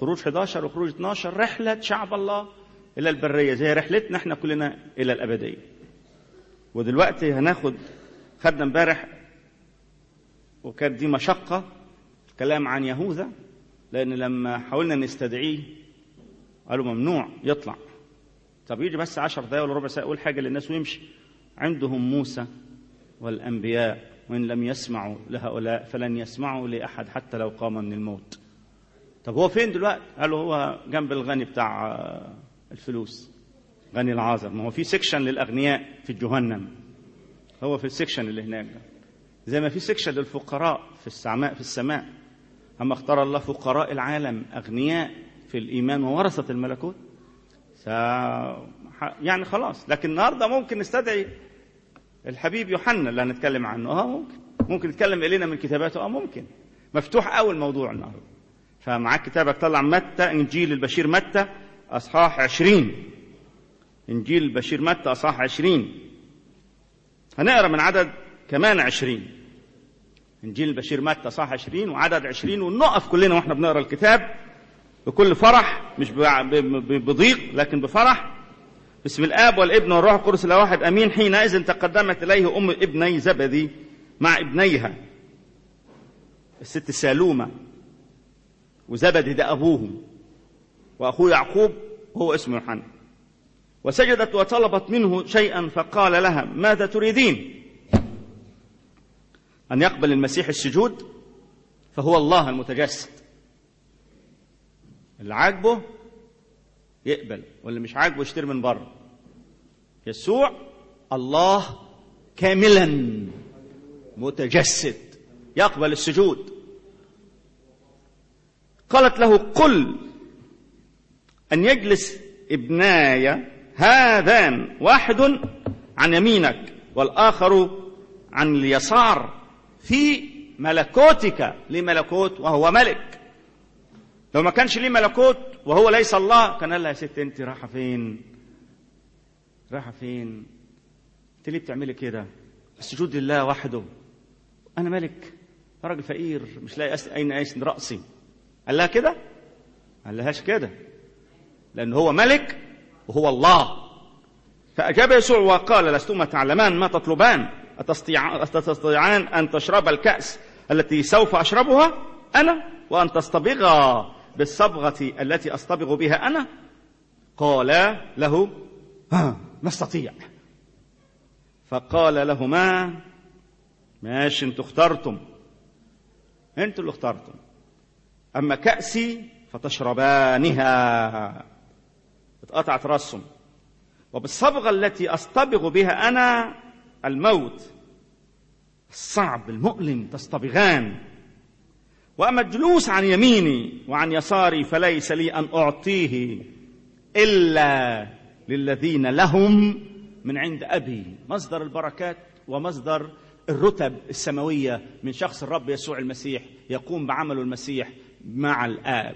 خروج 11 وخروج 12 رحلة شعب الله إلى البرية زي رحلتنا احنا كلنا إلى الأبدية ودلوقتي هناخد خدنا امبارح وكانت دي مشقة كلام عن يهوذا لأن لما حاولنا نستدعيه قالوا ممنوع يطلع طب يجي بس عشر دقايق ولا ربع ساعة يقول حاجة للناس ويمشي عندهم موسى والأنبياء وإن لم يسمعوا لهؤلاء فلن يسمعوا لأحد حتى لو قام من الموت طب هو فين دلوقتي قالوا هو جنب الغني بتاع الفلوس غني العازر ما هو في سكشن للأغنياء في جهنم هو في السكشن اللي هناك ده زي ما في سكشن للفقراء في السماء في السماء أما اختار الله فقراء العالم أغنياء في الإيمان وورثة الملكوت س... يعني خلاص لكن النهارده ممكن نستدعي الحبيب يوحنا اللي هنتكلم عنه اه ممكن ممكن نتكلم الينا من كتاباته اه ممكن مفتوح قوي الموضوع النهارده فمعاك كتابك طلع متى انجيل البشير متى اصحاح عشرين انجيل البشير متى اصحاح عشرين هنقرا من عدد كمان عشرين انجيل البشير متى اصحاح عشرين وعدد عشرين ونقف كلنا واحنا بنقرا الكتاب بكل فرح مش بضيق لكن بفرح باسم الاب والابن والروح القدس الاله واحد امين حينئذ تقدمت اليه ام ابني زبدي مع ابنيها الست سالومه وزبدي ده ابوهم واخوه يعقوب هو اسمه يوحنا وسجدت وطلبت منه شيئا فقال لها ماذا تريدين ان يقبل المسيح السجود فهو الله المتجسد اللي عاجبه يقبل واللي مش عاجبه يشتري من بره يسوع الله كاملا متجسد يقبل السجود قالت له قل ان يجلس ابناي هذان واحد عن يمينك والاخر عن اليسار في ملكوتك لملكوت وهو ملك لو ما كانش ليه ملكوت وهو ليس الله كان قال لها يا ست انت رايحه فين رايحه فين انت ليه بتعملي كده السجود لله وحده انا ملك راجل فقير مش لاقي أس... اين اسند راسي قال لها كده قال لهاش كده لان هو ملك وهو الله فاجاب يسوع وقال لستما تعلمان ما تطلبان أتستطيعان أن تشرب الكأس التي سوف أشربها أنا وأن تصطبغا بالصبغة التي أصطبغ بها أنا قال له ها نستطيع فقال لهما ماشي انتوا اخترتم انتوا اللي اخترتم أما كأسي فتشربانها اتقطعت راسهم وبالصبغة التي أصطبغ بها أنا الموت الصعب المؤلم تصطبغان واما الجلوس عن يميني وعن يساري فليس لي ان اعطيه الا للذين لهم من عند ابي مصدر البركات ومصدر الرتب السماويه من شخص الرب يسوع المسيح يقوم بعمل المسيح مع الاب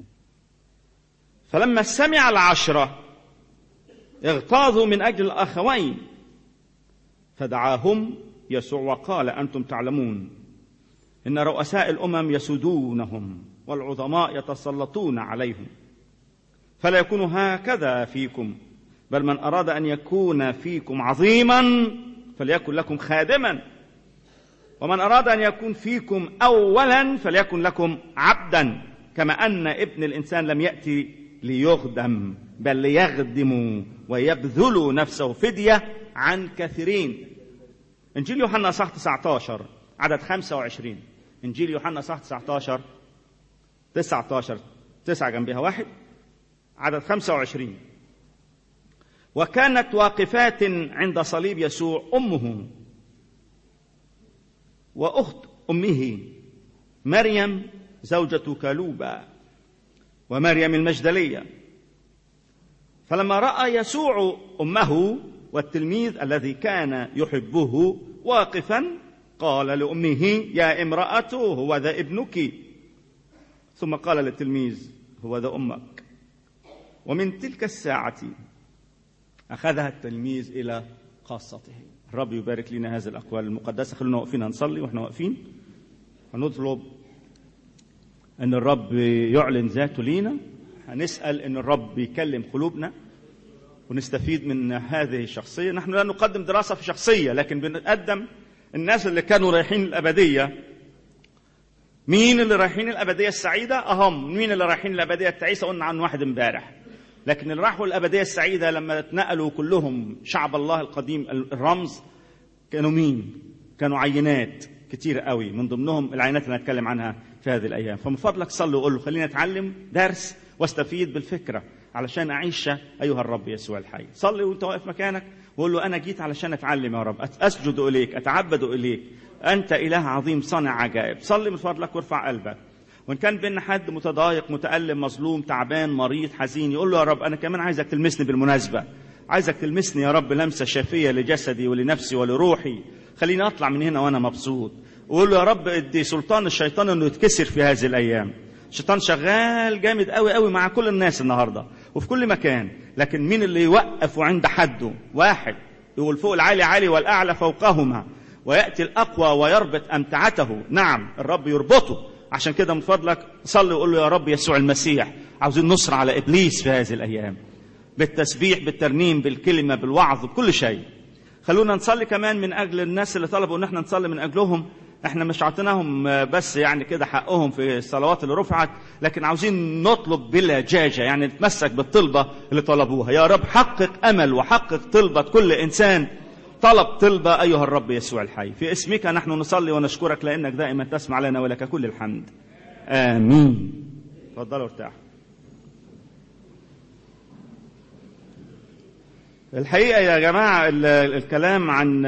فلما سمع العشره اغتاظوا من اجل الاخوين فدعاهم يسوع وقال انتم تعلمون ان رؤساء الامم يسودونهم والعظماء يتسلطون عليهم فلا يكون هكذا فيكم بل من اراد ان يكون فيكم عظيما فليكن لكم خادما ومن اراد ان يكون فيكم اولا فليكن لكم عبدا كما ان ابن الانسان لم ياتي ليخدم بل ليخدم ويبذل نفسه فديه عن كثيرين انجيل يوحنا صح 19 عدد 25 انجيل يوحنا صح 19 19 تسعة جنبها واحد عدد 25 وكانت واقفات عند صليب يسوع امه واخت امه مريم زوجة كالوبا ومريم المجدليه فلما راى يسوع امه والتلميذ الذي كان يحبه واقفا قال لامه يا امراه هو ذا ابنك ثم قال للتلميذ هو ذا امك ومن تلك الساعه اخذها التلميذ الى خاصته الرب يبارك لنا هذه الاقوال المقدسه خلونا واقفين هنصلي واحنا واقفين ونطلب ان الرب يعلن ذاته لينا هنسال ان الرب يكلم قلوبنا ونستفيد من هذه الشخصيه نحن لا نقدم دراسه في شخصيه لكن بنقدم الناس اللي كانوا رايحين الابديه مين اللي رايحين الابديه السعيده اهم مين اللي رايحين الابديه التعيسه قلنا عن واحد امبارح لكن اللي راحوا الابديه السعيده لما اتنقلوا كلهم شعب الله القديم الرمز كانوا مين كانوا عينات كتير قوي من ضمنهم العينات اللي هنتكلم عنها في هذه الايام فمن فضلك صلي وقول له خلينا اتعلم درس واستفيد بالفكره علشان اعيش ايها الرب يسوع الحي صلي وانت واقف مكانك وقول له انا جيت علشان اتعلم يا رب اسجد اليك اتعبد اليك انت اله عظيم صانع عجائب صلي من فضلك وارفع قلبك وان كان بينا حد متضايق متالم مظلوم تعبان مريض حزين يقول له يا رب انا كمان عايزك تلمسني بالمناسبه عايزك تلمسني يا رب لمسه شافيه لجسدي ولنفسي ولروحي خليني اطلع من هنا وانا مبسوط وقول له يا رب ادي سلطان الشيطان انه يتكسر في هذه الايام الشيطان شغال جامد قوي قوي مع كل الناس النهارده وفي كل مكان لكن مين اللي يوقف عند حده واحد يقول فوق العالي عالي والاعلى فوقهما وياتي الاقوى ويربط امتعته نعم الرب يربطه عشان كده من فضلك صلي وقول له يا رب يسوع المسيح عاوزين نصر على ابليس في هذه الايام بالتسبيح بالترنيم بالكلمه بالوعظ بكل شيء خلونا نصلي كمان من اجل الناس اللي طلبوا ان احنا نصلي من اجلهم احنا مش عطيناهم بس يعني كده حقهم في الصلوات اللي رفعت لكن عاوزين نطلب بلجاجه يعني نتمسك بالطلبه اللي طلبوها يا رب حقق امل وحقق طلبه كل انسان طلب طلبه ايها الرب يسوع الحي في اسمك نحن نصلي ونشكرك لانك دائما تسمع لنا ولك كل الحمد امين تفضلوا ارتاحوا الحقيقه يا جماعه الكلام عن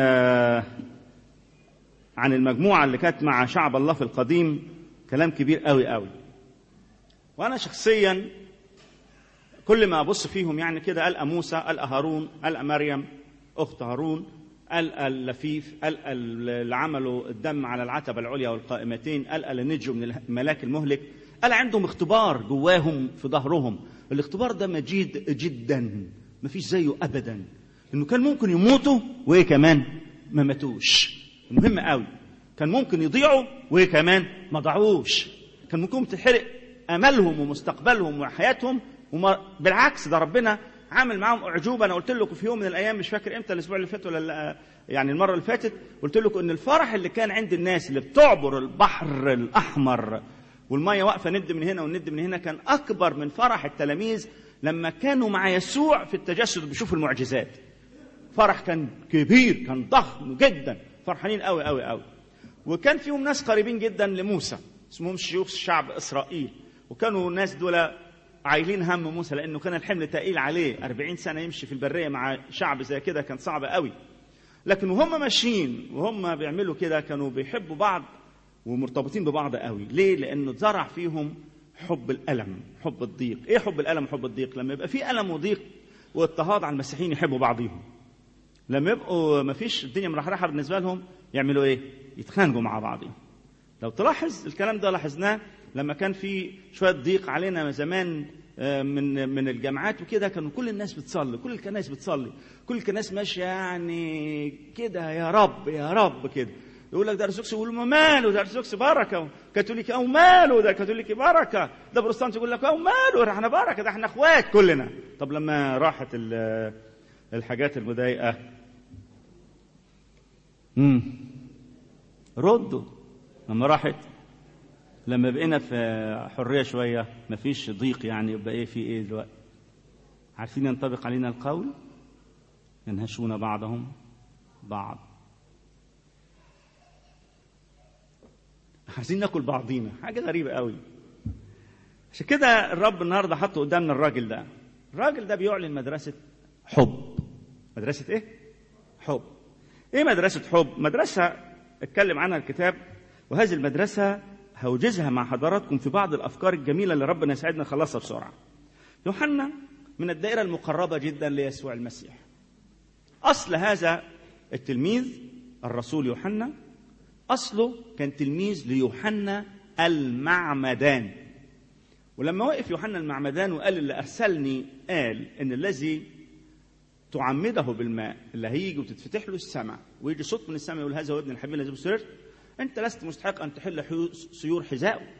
عن المجموعه اللي كانت مع شعب الله في القديم كلام كبير قوي قوي وانا شخصيا كل ما ابص فيهم يعني كده القى موسى القى هارون القى مريم اخت هارون القى اللفيف القى اللي عملوا الدم على العتبه العليا والقائمتين القى اللي نجوا من الملاك المهلك قال عندهم اختبار جواهم في ظهرهم الاختبار ده مجيد جدا مفيش زيه ابدا انه كان ممكن يموتوا وايه كمان ما ماتوش مهم قوي كان ممكن يضيعوا وايه كمان ما ضاعوش كان ممكن تتحرق املهم ومستقبلهم وحياتهم وما بالعكس ده ربنا عامل معاهم اعجوبه انا قلت لكم في يوم من الايام مش فاكر امتى الاسبوع اللي فات ولا يعني المره اللي فاتت قلت لكم ان الفرح اللي كان عند الناس اللي بتعبر البحر الاحمر والميه واقفه ند من هنا وند من هنا كان اكبر من فرح التلاميذ لما كانوا مع يسوع في التجسد بيشوفوا المعجزات فرح كان كبير كان ضخم جدا فرحانين قوي قوي قوي وكان فيهم ناس قريبين جدا لموسى اسمهم شيوخ شعب اسرائيل وكانوا الناس دول عايلين هم موسى لانه كان الحمل تقيل عليه 40 سنه يمشي في البريه مع شعب زي كده كان صعب قوي لكن وهم ماشيين وهم بيعملوا كده كانوا بيحبوا بعض ومرتبطين ببعض قوي ليه لانه زرع فيهم حب الالم حب الضيق ايه حب الالم وحب الضيق لما يبقى في الم وضيق واضطهاد على المسيحيين يحبوا بعضيهم لما يبقوا ما فيش الدنيا مرحرحه بالنسبه لهم يعملوا ايه يتخانقوا مع بعضهم لو تلاحظ الكلام ده لاحظناه لما كان في شويه ضيق علينا زمان من من الجامعات وكده كانوا كل الناس بتصلي كل الكنائس بتصلي كل الكنائس ماشيه يعني كده يا رب يا رب كده يقول لك ده ارثوذكس يقول ما ماله ده ارثوذكس بركه كاثوليكي او ماله ده كاثوليكي بركه ده بروتستانت يقول لك او ماله احنا بركه ده احنا اخوات كلنا طب لما راحت الحاجات المضايقه امم ردوا لما راحت لما بقينا في حريه شويه مفيش ضيق يعني يبقى ايه في ايه دلوقتي عارفين ينطبق علينا القول ينهشون بعضهم بعض عايزين ناكل بعضينا حاجه غريبه قوي عشان كده الرب النهارده حطه قدامنا الراجل ده الراجل ده بيعلن مدرسه حب مدرسه ايه حب ايه مدرسه حب مدرسه اتكلم عنها الكتاب وهذه المدرسه هوجزها مع حضراتكم في بعض الافكار الجميله اللي ربنا يساعدنا نخلصها بسرعه يوحنا من الدائره المقربه جدا ليسوع المسيح اصل هذا التلميذ الرسول يوحنا اصله كان تلميذ ليوحنا المعمدان ولما وقف يوحنا المعمدان وقال اللي ارسلني قال ان الذي تعمده بالماء اللي هيجي وتتفتح له السماء ويجي صوت من السماء يقول هذا هو ابن الحبيب الذي بسررت انت لست مستحق ان تحل سيور حذائه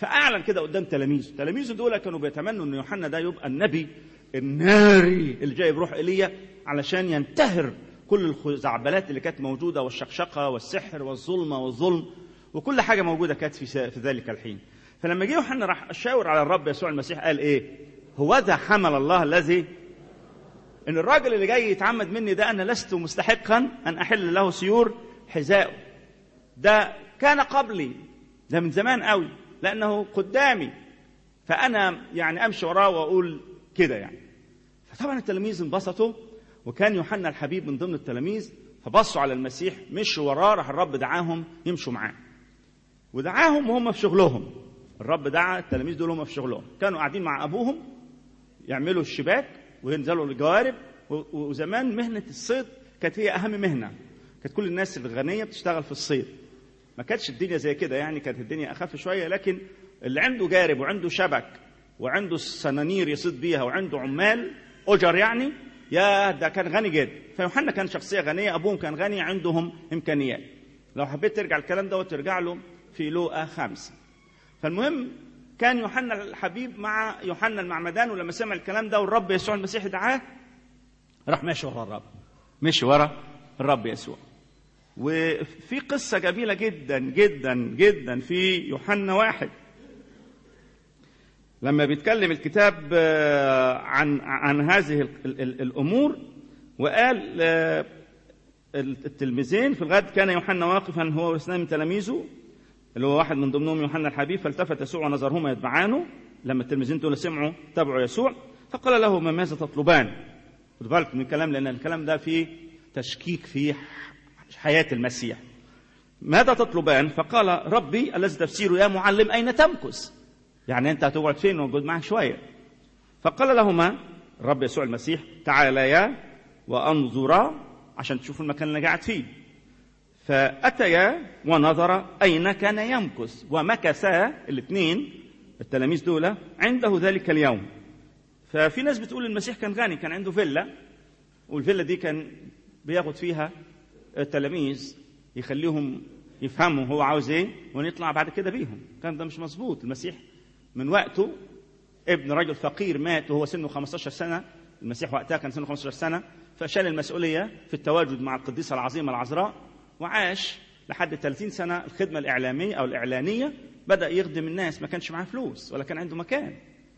فاعلن كده قدام تلاميذه تلاميذه دول كانوا بيتمنوا ان يوحنا ده يبقى النبي الناري اللي جاي بروح ايليا علشان ينتهر كل الخزعبلات اللي كانت موجوده والشقشقه والسحر والظلمه والظلم وكل حاجه موجوده كانت في في ذلك الحين فلما جه يوحنا راح شاور على الرب يسوع المسيح قال ايه هو ذا حمل الله الذي ان الراجل اللي جاي يتعمد مني ده انا لست مستحقا ان احل له سيور حذائه ده كان قبلي ده من زمان قوي لانه قدامي فانا يعني امشي وراه واقول كده يعني فطبعا التلاميذ انبسطوا وكان يوحنا الحبيب من ضمن التلاميذ فبصوا على المسيح مشوا وراه راح الرب دعاهم يمشوا معاه ودعاهم وهم في شغلهم الرب دعا التلاميذ دول هم في شغلهم كانوا قاعدين مع ابوهم يعملوا الشباك وينزلوا الجوارب وزمان مهنه الصيد كانت هي اهم مهنه كانت كل الناس الغنيه بتشتغل في الصيد ما كانتش الدنيا زي كده يعني كانت الدنيا اخف شويه لكن اللي عنده جارب وعنده شبك وعنده سنانير يصيد بيها وعنده عمال اجر يعني يا ده كان غني جدا فيوحنا كان شخصيه غنيه ابوهم كان غني عندهم امكانيات لو حبيت ترجع الكلام ده وترجع له في لوقا خمسة فالمهم كان يوحنا الحبيب مع يوحنا المعمدان ولما سمع الكلام ده والرب يسوع المسيح دعاه راح ماشي ورا الرب مشي ورا الرب يسوع وفي قصة جميلة جدا جدا جدا في يوحنا واحد لما بيتكلم الكتاب عن عن هذه الأمور وقال التلميذين في الغد كان يوحنا واقفا هو واثنان من تلاميذه اللي هو واحد من ضمنهم يوحنا الحبيب فالتفت يسوع ونظرهما يتبعانه لما التلميذين دول سمعوا تبعوا يسوع فقال لهما ماذا تطلبان؟ خد بالك من الكلام لان الكلام ده فيه تشكيك في حياه المسيح. ماذا تطلبان؟ فقال ربي الذي تفسيره يا معلم اين تمكث؟ يعني انت هتقعد فين وجود معك شويه. فقال لهما الرب يسوع المسيح تعاليا وانظرا عشان تشوفوا المكان اللي قاعد فيه. فأتيا ونظر أين كان يمكث ومكثا الاثنين التلاميذ دول عنده ذلك اليوم ففي ناس بتقول المسيح كان غني كان عنده فيلا والفيلا دي كان بياخد فيها التلاميذ يخليهم يفهموا هو عاوز ايه ونطلع بعد كده بيهم كان ده مش مظبوط المسيح من وقته ابن رجل فقير مات وهو سنه 15 سنه المسيح وقتها كان سنه 15 سنه فشال المسؤوليه في التواجد مع القديسه العظيمه العذراء وعاش لحد 30 سنة الخدمة الإعلامية أو الإعلانية بدأ يخدم الناس ما كانش معاه فلوس ولا كان عنده مكان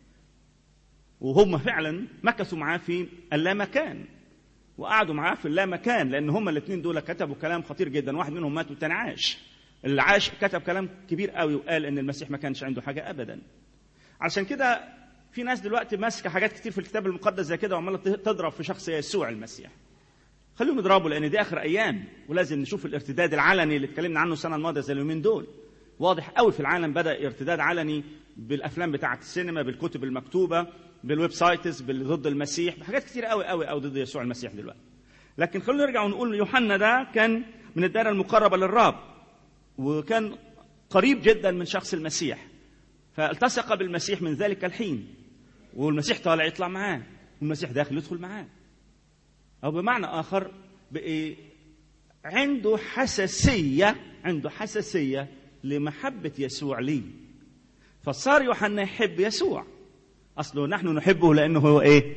وهم فعلا مكثوا معاه في اللامكان وقعدوا معاه في اللامكان لأن هم الاثنين دول كتبوا كلام خطير جدا واحد منهم مات والتاني عاش اللي عاش كتب كلام كبير قوي وقال ان المسيح ما كانش عنده حاجه ابدا علشان كده في ناس دلوقتي ماسكه حاجات كتير في الكتاب المقدس زي كده وعماله تضرب في شخص يسوع المسيح خليهم يضربوا لان دي اخر ايام ولازم نشوف الارتداد العلني اللي اتكلمنا عنه السنه الماضيه زي اليومين دول واضح قوي في العالم بدا ارتداد علني بالافلام بتاعه السينما بالكتب المكتوبه بالويب سايتس ضد المسيح بحاجات كتير قوي قوي قوي ضد يسوع المسيح دلوقتي لكن خلونا نرجع ونقول يوحنا ده كان من الدائره المقربه للرب وكان قريب جدا من شخص المسيح فالتصق بالمسيح من ذلك الحين والمسيح طالع يطلع معاه والمسيح داخل يدخل معاه أو بمعنى آخر بقي عنده حساسية عنده حساسية لمحبة يسوع لي فصار يوحنا يحب يسوع أصله نحن نحبه لأنه هو إيه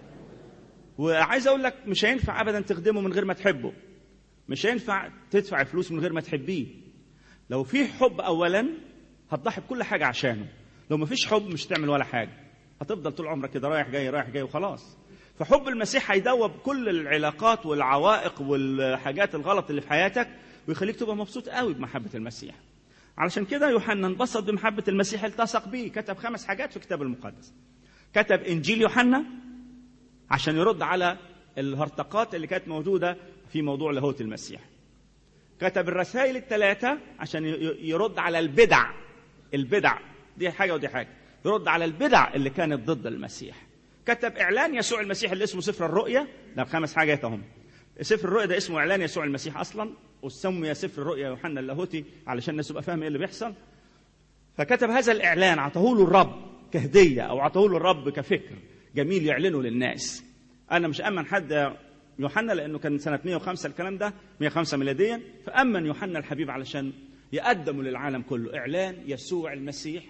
وعايز أقول لك مش هينفع أبدا تخدمه من غير ما تحبه مش هينفع تدفع فلوس من غير ما تحبيه لو في حب أولا هتضحي بكل حاجة عشانه لو ما فيش حب مش هتعمل ولا حاجة هتفضل طول عمرك كده رايح جاي رايح جاي وخلاص فحب المسيح هيدوب كل العلاقات والعوائق والحاجات الغلط اللي في حياتك ويخليك تبقى مبسوط قوي بمحبة المسيح علشان كده يوحنا انبسط بمحبة المسيح التصق بيه كتب خمس حاجات في الكتاب المقدس كتب إنجيل يوحنا عشان يرد على الهرطقات اللي كانت موجودة في موضوع لاهوت المسيح كتب الرسائل الثلاثة عشان يرد على البدع البدع دي حاجة ودي حاجة يرد على البدع اللي كانت ضد المسيح كتب اعلان يسوع المسيح اللي اسمه سفر الرؤيا ده بخمس حاجات اهم سفر الرؤيا ده اسمه اعلان يسوع المسيح اصلا وسمي سفر الرؤيا يوحنا اللاهوتي علشان الناس تبقى فاهمه ايه اللي بيحصل فكتب هذا الاعلان عطاه له الرب كهديه او عطاه له الرب كفكر جميل يعلنه للناس انا مش امن حد يوحنا لانه كان سنه 105 الكلام ده 105 ميلاديا فامن يوحنا الحبيب علشان يقدموا للعالم كله اعلان يسوع المسيح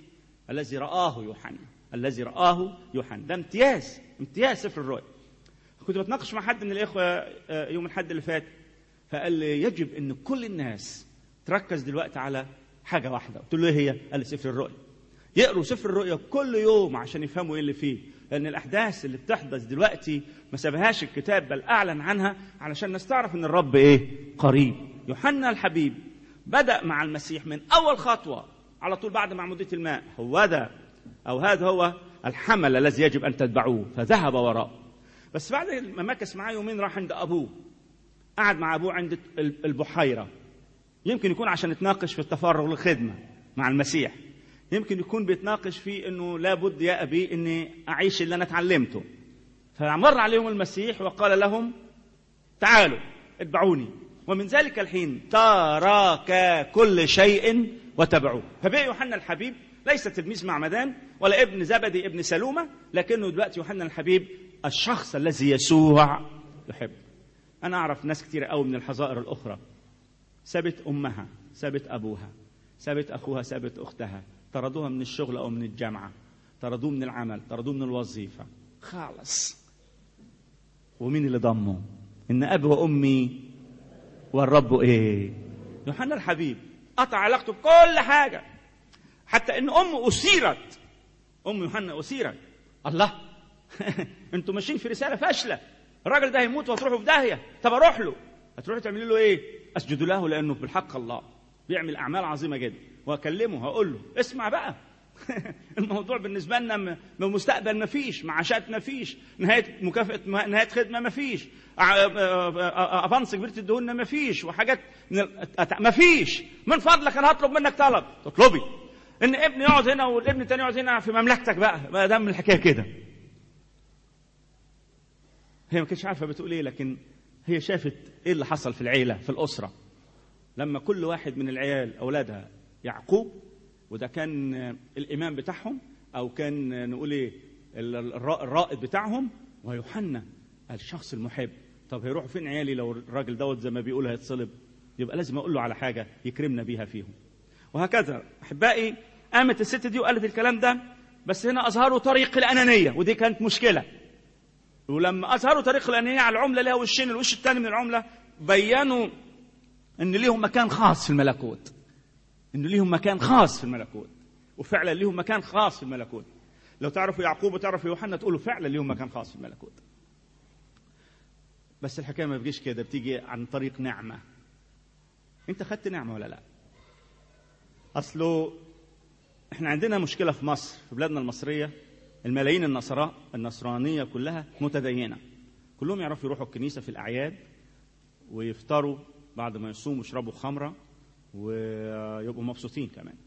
الذي رآه يوحنا الذي رآه يوحنا ده امتياز امتياز سفر الرؤيا كنت بتناقش مع حد من الإخوة آه، يوم الحد اللي فات فقال لي يجب أن كل الناس تركز دلوقتي على حاجة واحدة قلت له إيه هي؟ قال لي سفر الرؤيا يقروا سفر الرؤيا كل يوم عشان يفهموا ايه اللي فيه لان الاحداث اللي بتحدث دلوقتي ما سابهاش الكتاب بل اعلن عنها علشان الناس تعرف ان الرب ايه قريب يوحنا الحبيب بدا مع المسيح من اول خطوه على طول بعد معموديه الماء هو ده او هذا هو الحمل الذي يجب ان تتبعوه فذهب وراءه بس بعد ما مكث معاه يومين راح عند ابوه قعد مع ابوه عند البحيره يمكن يكون عشان يتناقش في التفرغ للخدمه مع المسيح يمكن يكون بيتناقش في انه لابد يا ابي اني اعيش اللي انا اتعلمته فمر عليهم المسيح وقال لهم تعالوا اتبعوني ومن ذلك الحين ترك كل شيء وتبعوه فبقي يوحنا الحبيب ليس تلميذ معمدان ولا ابن زبدي ابن سلومه لكنه دلوقتي يوحنا الحبيب الشخص الذي يسوع يحب انا اعرف ناس كتير قوي من الحظائر الاخرى سابت امها سابت ابوها سابت اخوها سابت اختها طردوها من الشغل او من الجامعه طردوه من العمل طردوه من الوظيفه خالص ومين اللي ضمه ان ابي وامي والرب ايه يوحنا الحبيب قطع علاقته بكل حاجه حتى ان امه اسيرت ام يوحنا اسيرت الله انتوا ماشيين في رساله فاشله الراجل ده هيموت وهتروحوا في داهيه طب اروح له هتروحوا تعملوا له ايه اسجد له لانه بالحق الله بيعمل اعمال عظيمه جدا واكلمه هقول له اسمع بقى الموضوع بالنسبه لنا م- مستقبل ما فيش معاشات ما فيش نهايه مكافاه م- نهايه خدمه ما فيش افانس كبيره الدهون ما فيش وحاجات ما فيش من فضلك انا هطلب منك طلب تطلبي ان ابني يقعد هنا والابن التاني يقعد هنا في مملكتك بقى ما دام الحكايه كده هي ما كانتش عارفه بتقول ايه لكن هي شافت ايه اللي حصل في العيله في الاسره لما كل واحد من العيال اولادها يعقوب وده كان الامام بتاعهم او كان نقول ايه الرا- الرائد بتاعهم ويوحنا الشخص المحب طب هيروحوا فين عيالي لو الراجل دوت زي ما بيقول هيتصلب يبقى لازم اقول له على حاجه يكرمنا بيها فيهم وهكذا احبائي قامت الست دي وقالت الكلام ده بس هنا اظهروا طريق الانانيه ودي كانت مشكله ولما اظهروا طريق الانانيه على العمله لها وشين الوش الثاني من العمله بينوا ان ليهم مكان خاص في الملكوت ان ليهم مكان خاص في الملكوت وفعلا ليهم مكان خاص في الملكوت لو تعرفوا يعقوب وتعرفوا يوحنا تقولوا فعلا ليهم مكان خاص في الملكوت بس الحكايه ما بتجيش كده بتيجي عن طريق نعمه انت خدت نعمه ولا لا اصله احنا عندنا مشكله في مصر في بلادنا المصريه الملايين النصراء النصرانيه كلها متدينه كلهم يعرفوا يروحوا الكنيسه في الاعياد ويفطروا بعد ما يصوموا يشربوا خمره ويبقوا مبسوطين كمان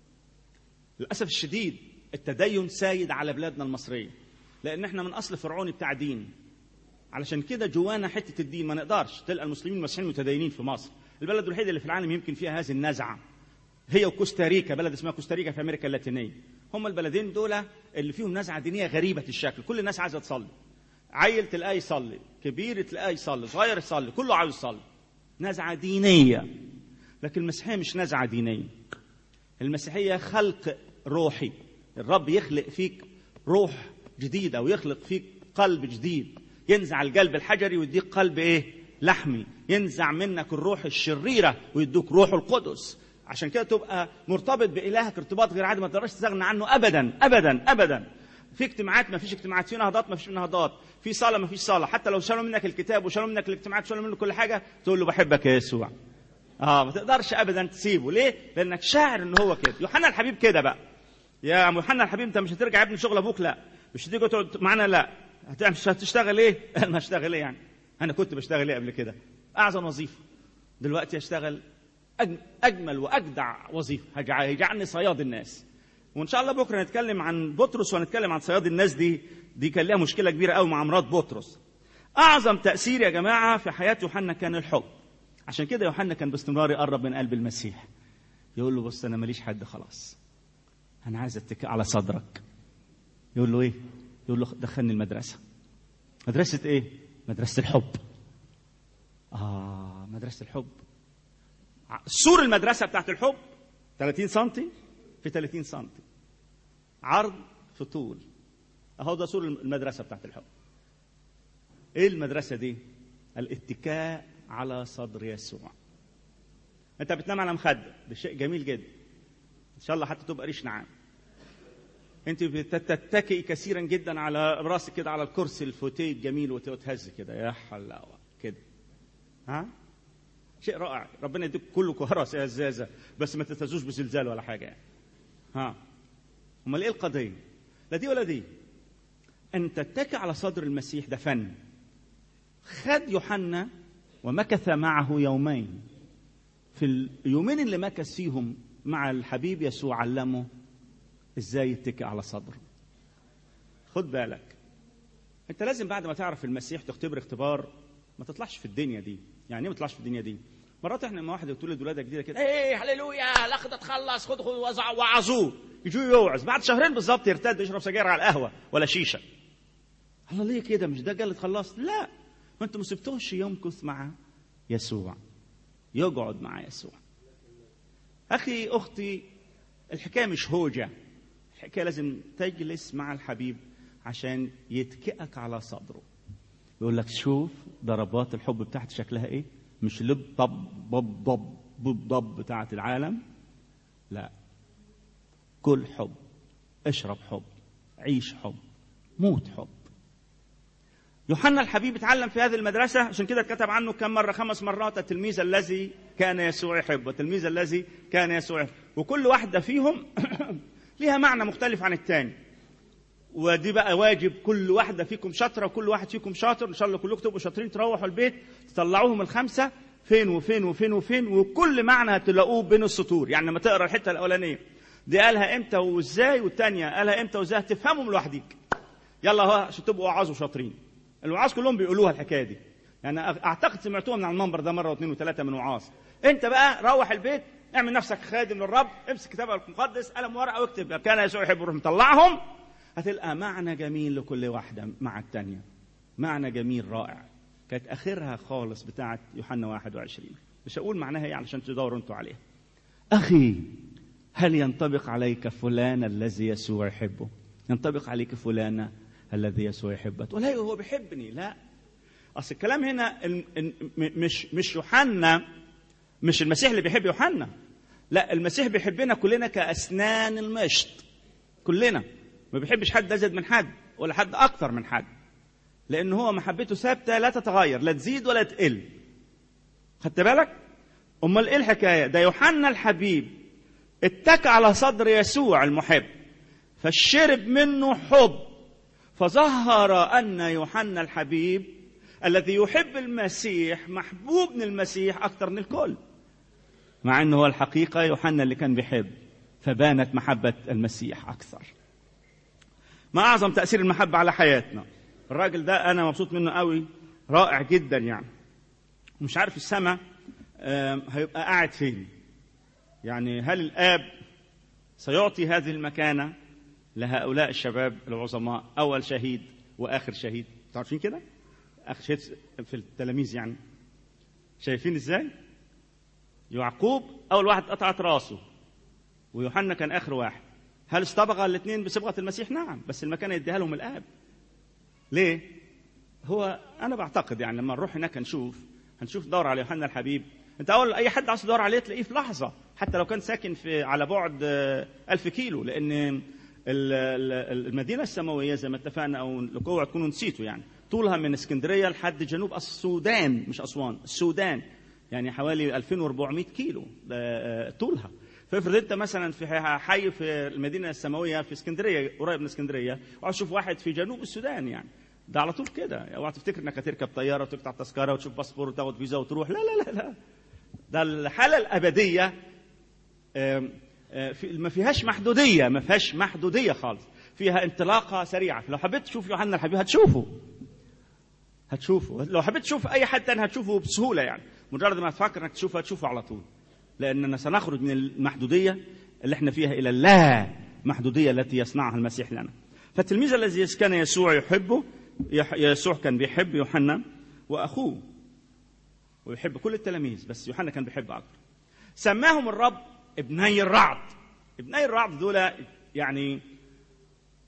للاسف الشديد التدين سايد على بلادنا المصريه لان احنا من اصل فرعوني بتاع دين علشان كده جوانا حته الدين ما نقدرش تلقى المسلمين المسيحيين متدينين في مصر البلد الوحيده اللي في العالم يمكن فيها هذه النزعه هي وكوستاريكا بلد اسمها كوستاريكا في امريكا اللاتينيه هم البلدين دول اللي فيهم نزعه دينيه غريبه الشكل كل الناس عايزه تصلي عيل تلاقيه يصلي كبير تلاقيه يصلي صغير يصلي كله عاوز يصلي نزعه دينيه لكن المسيحيه مش نزعه دينيه المسيحيه خلق روحي الرب يخلق فيك روح جديده ويخلق فيك قلب جديد ينزع القلب الحجري ويديك قلب ايه لحمي ينزع منك الروح الشريره ويدوك روح القدس عشان كده تبقى مرتبط بإلهك ارتباط غير عادي ما تقدرش تستغنى عنه أبدا أبدا أبدا في اجتماعات ما فيش اجتماعات في نهضات ما فيش نهضات في صلاة ما فيش صلاة حتى لو شالوا منك الكتاب وشالوا منك الاجتماعات وشالوا منك كل حاجة تقول له بحبك يا يسوع اه ما تقدرش ابدا تسيبه ليه لانك شاعر ان هو كده يوحنا الحبيب كده بقى يا يوحنا الحبيب انت مش هترجع يا ابني شغل ابوك لا مش هتيجي تقعد معانا لا هت- مش هتشتغل ايه ما هشتغل ايه يعني انا كنت بشتغل ايه قبل كده اعظم وظيفه دلوقتي اشتغل أج- اجمل واجدع وظيفه هجع- هيجعلني صياد الناس وان شاء الله بكره نتكلم عن بطرس وهنتكلم عن صياد الناس دي دي كان لها مشكله كبيره قوي مع مرات بطرس اعظم تاثير يا جماعه في حياه يوحنا كان الحب عشان كده يوحنا كان باستمرار يقرب من قلب المسيح يقول له بص انا ماليش حد خلاص انا عايز اتكئ على صدرك يقول له ايه يقول له دخلني المدرسه مدرسه ايه مدرسه الحب اه مدرسه الحب ع- سور المدرسه بتاعت الحب 30 سم في 30 سم عرض في طول اهو ده سور المدرسه بتاعت الحب ايه المدرسه دي الاتكاء على صدر يسوع انت بتنام على مخده ده شيء جميل جدا ان شاء الله حتى تبقى ريش نعام انت بتتكئي كثيرا جدا على راسك كده على الكرسي الفوتيه الجميل وتهز كده يا حلاوه كده ها شيء رائع ربنا يديك كله كهرس يا هزازه بس ما تتهزوش بزلزال ولا حاجه يعني ها امال ايه القضيه لا دي ولا دي ان تتكئ على صدر المسيح ده فن خد يوحنا ومكث معه يومين في اليومين اللي مكث فيهم مع الحبيب يسوع علمه ازاي يتكئ على صدره خد بالك انت لازم بعد ما تعرف المسيح تختبر اختبار ما تطلعش في الدنيا دي يعني ايه ما تطلعش في الدنيا دي مرات احنا لما واحد يتولد ولاده جديده كده ايه هللويا الاخ ده اتخلص خد خد وعظوه يجوا يوعظ بعد شهرين بالظبط يرتد يشرب سجاير على القهوه ولا شيشه الله ليه كده مش ده قال اتخلصت لا ما انتوا ما سبتوش يمكث مع يسوع يقعد مع يسوع اخي اختي الحكايه مش هوجه الحكايه لازم تجلس مع الحبيب عشان يتكئك على صدره يقول لك شوف ضربات الحب بتاعتي شكلها ايه مش لب طب ضب ضب ضب ضب بتاعت العالم لا كل حب اشرب حب عيش حب موت حب يوحنا الحبيب اتعلم في هذه المدرسة عشان كده اتكتب عنه كم مرة خمس مرات التلميذ الذي كان يسوع يحب والتلميذ الذي كان يسوع يحب وكل واحدة فيهم ليها معنى مختلف عن الثاني ودي بقى واجب كل واحدة فيكم شاطرة وكل واحد فيكم شاطر إن شاء الله كلكم تبقوا شاطرين تروحوا البيت تطلعوهم الخمسة فين وفين وفين وفين وكل معنى هتلاقوه بين السطور يعني لما تقرا الحتة الأولانية دي قالها امتى وازاي والثانية قالها امتى وازاي تفهمهم لوحديك يلا هو عشان تبقوا وعاظ وشاطرين الوعاظ كلهم بيقولوها الحكايه دي يعني اعتقد سمعتوها من على المنبر ده مره واثنين وثلاثه من وعاظ انت بقى روح البيت اعمل نفسك خادم للرب امسك كتابك المقدس قلم ورقه واكتب كان يسوع يحب الروح مطلعهم هتلقى معنى جميل لكل واحده مع الثانيه معنى جميل رائع كانت اخرها خالص بتاعه يوحنا 21 مش هقول معناها ايه علشان تدوروا انتوا عليها اخي هل ينطبق عليك فلان الذي يسوع يحبه ينطبق عليك فلانه الذي يسوع يحبك تقول ايوه هو بيحبني لا اصل الكلام هنا مش مش يوحنا مش المسيح اللي بيحب يوحنا لا المسيح بيحبنا كلنا كاسنان المشط كلنا ما بيحبش حد ازيد من حد ولا حد اكثر من حد لان هو محبته ثابته لا تتغير لا تزيد ولا تقل خدت بالك امال ايه الحكايه ده يوحنا الحبيب اتكى على صدر يسوع المحب فشرب منه حب فظهر ان يوحنا الحبيب الذي يحب المسيح محبوب من المسيح اكثر من الكل مع انه هو الحقيقه يوحنا اللي كان بيحب فبانت محبه المسيح اكثر ما اعظم تاثير المحبه على حياتنا الراجل ده انا مبسوط منه قوي رائع جدا يعني مش عارف السماء هيبقى قاعد فين يعني هل الاب سيعطي هذه المكانه لهؤلاء الشباب العظماء اول شهيد واخر شهيد عارفين كده اخر شهيد في التلاميذ يعني شايفين ازاي يعقوب اول واحد قطعت راسه ويوحنا كان اخر واحد هل استبغى الاثنين بصبغه المسيح نعم بس المكانه يديها لهم الاب ليه هو انا بعتقد يعني لما نروح هناك هنشوف هنشوف دور على يوحنا الحبيب انت اول اي حد عايز تدور عليه تلاقيه في لحظه حتى لو كان ساكن في على بعد ألف كيلو لان المدينة السماوية زي ما اتفقنا أو اوعوا تكونوا نسيتوا يعني طولها من اسكندرية لحد جنوب السودان مش أسوان السودان يعني حوالي 2400 كيلو طولها فافرض انت مثلا في حي في المدينه السماويه في اسكندريه قريب من اسكندريه وعاوز تشوف واحد في جنوب السودان يعني ده على طول كده اوعى تفتكر انك هتركب طياره وتقطع تذكره وتشوف باسبور وتاخد فيزا وتروح لا لا لا لا ده الحاله الابديه ما فيهاش محدودية ما فيهاش محدودية خالص فيها انطلاقة سريعة لو حبيت تشوف يوحنا الحبيب هتشوفه هتشوفه لو حبيت تشوف أي حد تاني هتشوفه بسهولة يعني مجرد ما تفكر انك تشوفه هتشوفه على طول لأننا سنخرج من المحدودية اللي احنا فيها إلى اللا محدودية التي يصنعها المسيح لنا فالتلميذ الذي كان يسوع يحبه يسوع كان بيحب يوحنا وأخوه ويحب كل التلاميذ بس يوحنا كان بيحب أكثر سماهم الرب ابني الرعد ابني الرعد دول يعني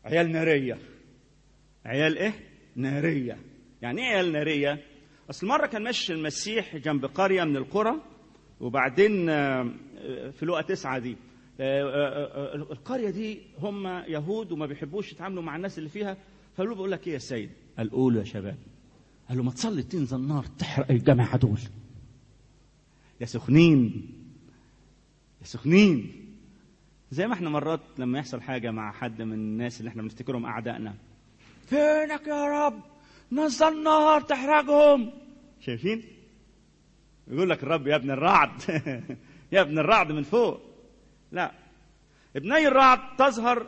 عيال ناريه عيال ايه ناريه يعني ايه عيال ناريه اصل مره كان ماشي المسيح جنب قريه من القرى وبعدين آه، آه، في لقا تسعة دي آه، آه، آه، القريه دي هم يهود وما بيحبوش يتعاملوا مع الناس اللي فيها فقالوا له بقول لك ايه يا سيد قال قولوا يا شباب قال له ما تصلي تنزل النار تحرق الجماعه دول يا سخنين يا سخنين زي ما احنا مرات لما يحصل حاجه مع حد من الناس اللي احنا بنفتكرهم اعدائنا فينك يا رب نزل نار تحرقهم شايفين يقول لك الرب يا ابن الرعد يا ابن الرعد من فوق لا ابني الرعد تظهر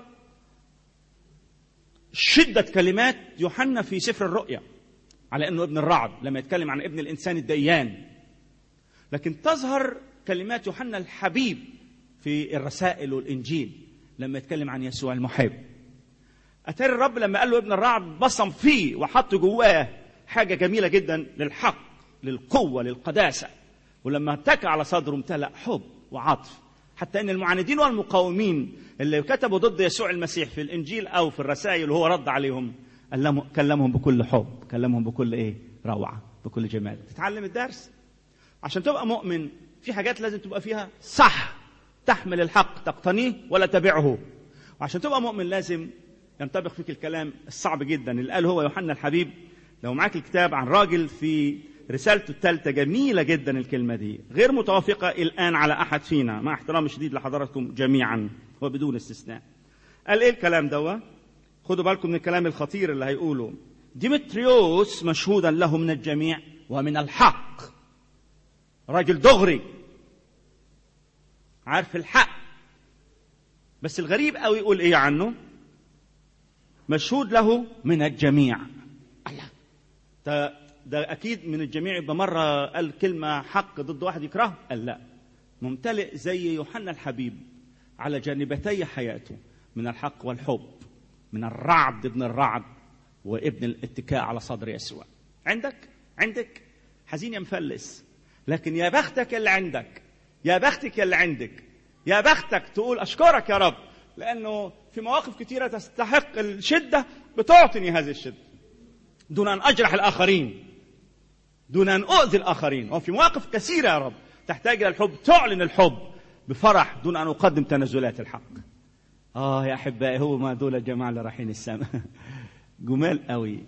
شدة كلمات يوحنا في سفر الرؤيا على انه ابن الرعد لما يتكلم عن ابن الانسان الديان لكن تظهر كلمات يوحنا الحبيب في الرسائل والانجيل لما يتكلم عن يسوع المحب اتاري الرب لما قال له ابن الرعد بصم فيه وحط جواه حاجه جميله جدا للحق للقوه للقداسه ولما اتكى على صدره امتلأ حب وعطف حتى ان المعاندين والمقاومين اللي كتبوا ضد يسوع المسيح في الانجيل او في الرسائل وهو رد عليهم كلمهم- كلمهم بكل حب كلمهم بكل ايه روعه بكل جمال تتعلم الدرس عشان تبقى مؤمن في حاجات لازم تبقى فيها صح تحمل الحق تقتنيه ولا تبعه وعشان تبقى مؤمن لازم ينطبق فيك الكلام الصعب جدا اللي قال هو يوحنا الحبيب لو معاك الكتاب عن راجل في رسالته الثالثة جميلة جدا الكلمة دي غير متوافقة الآن على أحد فينا مع احترامي الشديد لحضراتكم جميعا وبدون استثناء قال إيه الكلام دوا خدوا بالكم من الكلام الخطير اللي هيقوله ديمتريوس مشهودا له من الجميع ومن الحق راجل دغري عارف الحق بس الغريب قوي يقول ايه عنه مشهود له من الجميع الله ده ده اكيد من الجميع يبقى مره قال كلمه حق ضد واحد يكرهه قال لا ممتلئ زي يوحنا الحبيب على جانبتي حياته من الحق والحب من الرعد ابن الرعد وابن الاتكاء على صدر يسوع عندك عندك حزين يا مفلس لكن يا بختك اللي عندك يا بختك اللي عندك يا بختك تقول اشكرك يا رب لانه في مواقف كثيره تستحق الشده بتعطني هذه الشده دون ان اجرح الاخرين دون ان اؤذي الاخرين وفي مواقف كثيره يا رب تحتاج الى الحب تعلن الحب بفرح دون ان اقدم تنازلات الحق اه يا احبائي هو ما دول الجماعه اللي رايحين السماء جمال قوي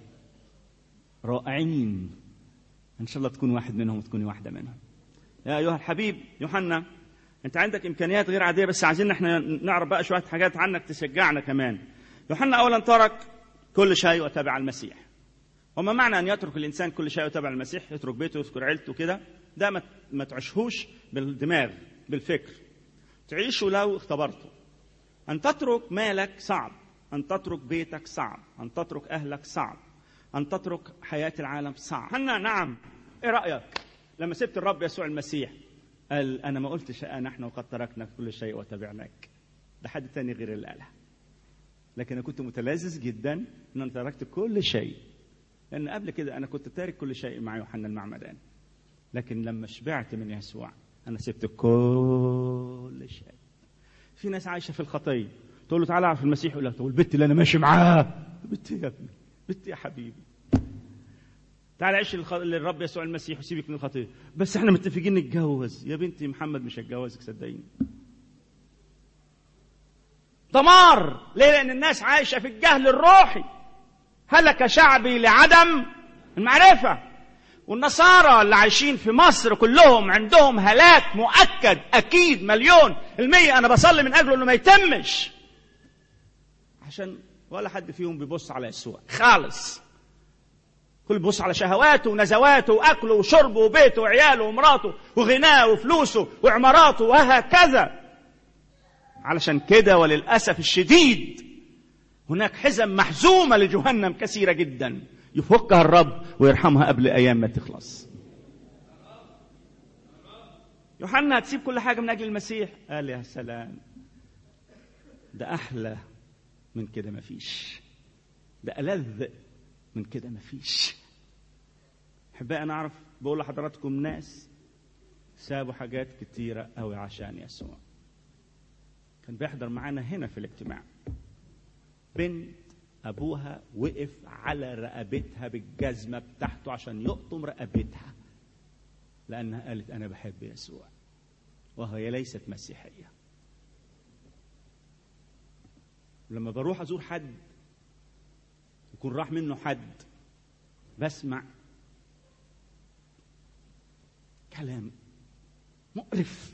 رائعين ان شاء الله تكون واحد منهم وتكوني واحده منهم يا ايها الحبيب يوحنا انت عندك امكانيات غير عاديه بس عايزين احنا نعرف بقى شويه حاجات عنك تشجعنا كمان يوحنا اولا ترك كل شيء وتبع المسيح وما معنى ان يترك الانسان كل شيء وتبع المسيح يترك بيته يذكر عيلته كده ده ما ما تعيشهوش بالدماغ بالفكر تعيشه لو اختبرته ان تترك مالك صعب ان تترك بيتك صعب ان تترك اهلك صعب ان تترك حياه العالم صعب حنا نعم ايه رايك لما سبت الرب يسوع المسيح قال انا ما قلتش نحن وقد تركنا كل شيء وتبعناك ده حد تاني غير اللي قالها لكن انا كنت متلذذ جدا ان انا تركت كل شيء لان قبل كده انا كنت تارك كل شيء مع يوحنا المعمدان لكن لما شبعت من يسوع انا سبت كل شيء في ناس عايشه في الخطيه تقول له تعالى اعرف المسيح يقول لك طب البت اللي انا ماشي معاها بت يا ابني بت يا حبيبي تعالى عيش الخ... للرب يسوع المسيح وسيبك من الخطيه بس احنا متفقين نتجوز يا بنتي محمد مش هتجوزك صدقيني دمار ليه لان الناس عايشه في الجهل الروحي هلك شعبي لعدم المعرفه والنصارى اللي عايشين في مصر كلهم عندهم هلاك مؤكد اكيد مليون المية انا بصلي من اجله انه ما يتمش عشان ولا حد فيهم بيبص على يسوع خالص كل بيبص على شهواته ونزواته واكله وشربه وبيته وعياله ومراته وغناه وفلوسه وعماراته وهكذا علشان كده وللاسف الشديد هناك حزم محزومه لجهنم كثيره جدا يفكها الرب ويرحمها قبل ايام ما تخلص يوحنا هتسيب كل حاجه من اجل المسيح قال يا سلام ده احلى من كده مفيش ده ألذ من كده مفيش احبائي انا اعرف بقول لحضراتكم ناس سابوا حاجات كتيره قوي عشان يسوع كان بيحضر معانا هنا في الاجتماع بنت ابوها وقف على رقبتها بالجزمه بتاعته عشان يقطم رقبتها لانها قالت انا بحب يسوع وهي ليست مسيحيه لما بروح ازور حد يكون راح منه حد بسمع كلام مقرف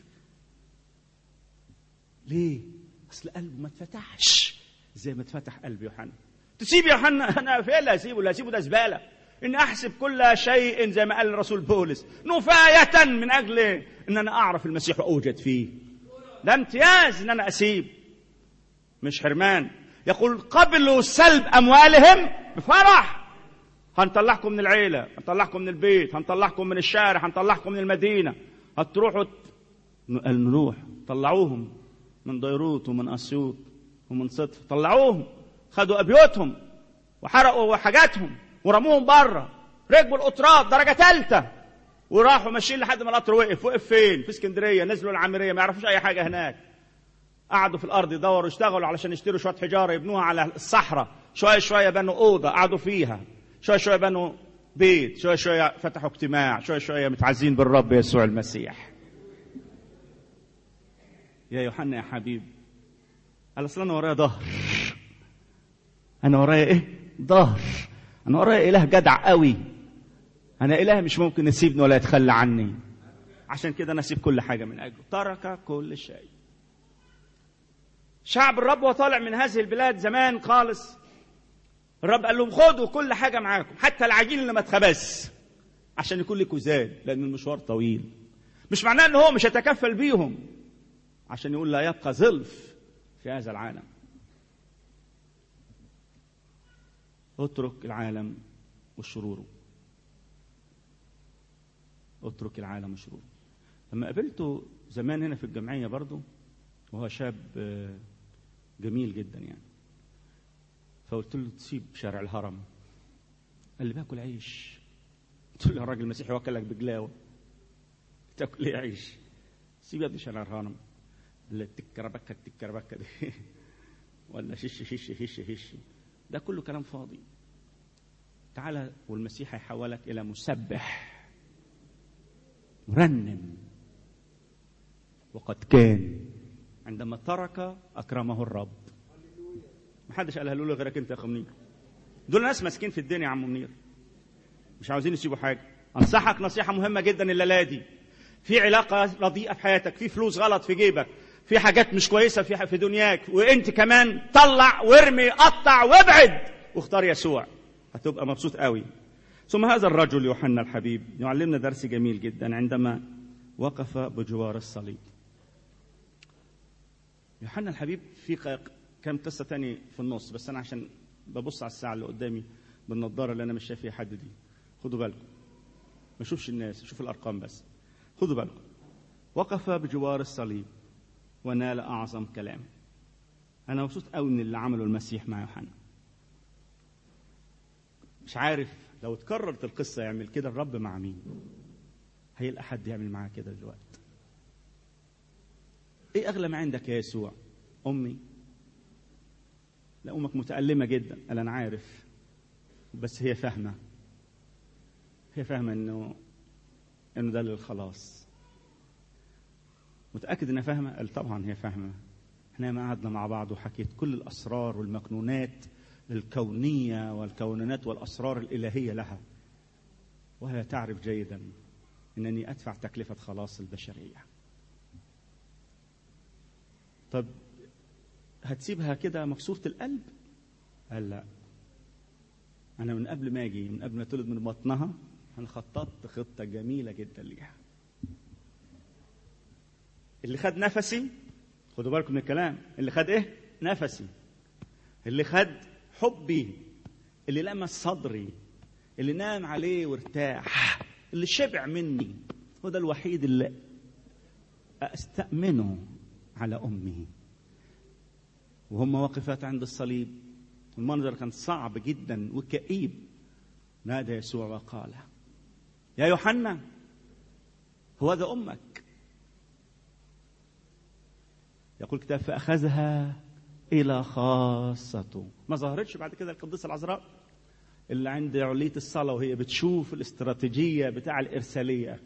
ليه اصل قلبه ما اتفتحش زي ما اتفتح قلب يوحنا تسيب يوحنا انا فين اللي هسيبه اللي هسيبه ده زباله ان احسب كل شيء زي ما قال الرسول بولس نفايه من اجل ان انا اعرف المسيح واوجد فيه ده امتياز ان انا اسيب مش حرمان يقول قبلوا سلب اموالهم بفرح هنطلعكم من العيله هنطلعكم من البيت هنطلعكم من الشارع هنطلعكم من المدينه هتروحوا قال نروح طلعوهم من بيروت ومن اسيوط ومن صدف طلعوهم خدوا ابيوتهم وحرقوا حاجاتهم ورموهم بره ركبوا القطرات درجه ثالثه وراحوا ماشيين لحد ما القطر وقف وقف فين في اسكندريه نزلوا العامريه ما يعرفوش اي حاجه هناك قعدوا في الارض يدوروا يشتغلوا علشان يشتروا شويه حجاره يبنوها على الصحراء شويه شويه بنوا اوضه قعدوا فيها شويه شويه بنوا بيت شويه شويه فتحوا اجتماع شويه شويه متعزين بالرب يسوع المسيح يا يوحنا يا حبيب قال اصل انا ورايا ظهر انا ورايا ايه ظهر انا ورايا اله جدع قوي انا اله مش ممكن يسيبني ولا يتخلى عني عشان كده انا اسيب كل حاجه من اجله ترك كل شيء شعب الرب وطالع من هذه البلاد زمان خالص الرب قال لهم خدوا كل حاجه معاكم حتى العجين اللي ما اتخبز عشان يكون لكم زاد لان المشوار طويل مش معناه ان هو مش هيتكفل بيهم عشان يقول لا يبقى ظلف في هذا العالم اترك العالم وشروره اترك العالم وشروره لما قابلته زمان هنا في الجمعيه برضه وهو شاب جميل جدا يعني فقلت له تسيب شارع الهرم قال لي باكل عيش قلت له يا راجل مسيحي واكلك بجلاوه تاكل ايه عيش سيب يا ابني شارع الهرم اللي التكربكه التكربكه دي ولا شش شش شش شش ده كله كلام فاضي تعالى والمسيح هيحولك الى مسبح مرنم وقد كان عندما ترك اكرمه الرب ما حدش قالها له غيرك انت يا اخو منير دول ناس ماسكين في الدنيا يا عم منير مش عاوزين يسيبوا حاجه انصحك نصيحه مهمه جدا الليله دي في علاقه رديئه في حياتك في فلوس غلط في جيبك في حاجات مش كويسه في في دنياك وانت كمان طلع وارمي قطع وابعد واختار يسوع هتبقى مبسوط قوي ثم هذا الرجل يوحنا الحبيب يعلمنا درس جميل جدا عندما وقف بجوار الصليب يوحنا الحبيب في كم قصة تاني في النص بس أنا عشان ببص على الساعة اللي قدامي بالنضارة اللي أنا مش شايف فيها حد دي خدوا بالكم ما اشوفش الناس اشوف الأرقام بس خدوا بالكم وقف بجوار الصليب ونال أعظم كلام أنا مبسوط قوي من اللي عمله المسيح مع يوحنا مش عارف لو اتكررت القصة يعمل كده الرب مع مين هيلقى حد يعمل معاه كده دلوقتي ايه اغلى ما عندك يا يسوع امي لا امك متألمة جدا قال انا عارف بس هي فاهمة هي فاهمة انه انه ده للخلاص متأكد انها فاهمة قال طبعا هي فاهمة احنا ما قعدنا مع بعض وحكيت كل الاسرار والمكنونات الكونية والكونانات والاسرار الالهية لها وهي تعرف جيدا انني ادفع تكلفة خلاص البشرية طب هتسيبها كده مكسورة القلب؟ قال لا أنا من قبل ما أجي من قبل ما تولد من بطنها أنا خططت خطة جميلة جدا ليها. اللي خد نفسي خدوا بالكم من الكلام اللي خد إيه؟ نفسي. اللي خد حبي اللي لمس صدري اللي نام عليه وارتاح اللي شبع مني هو ده الوحيد اللي استأمنه على أمه وهم واقفات عند الصليب المنظر كان صعب جدا وكئيب نادى يسوع وقال يا يوحنا هو ذا أمك يقول الكتاب فأخذها الى خاصته ما ظهرتش بعد كده القديسه العذراء اللي عند علية الصلاة وهي بتشوف الاستراتيجية بتاع الإرسالية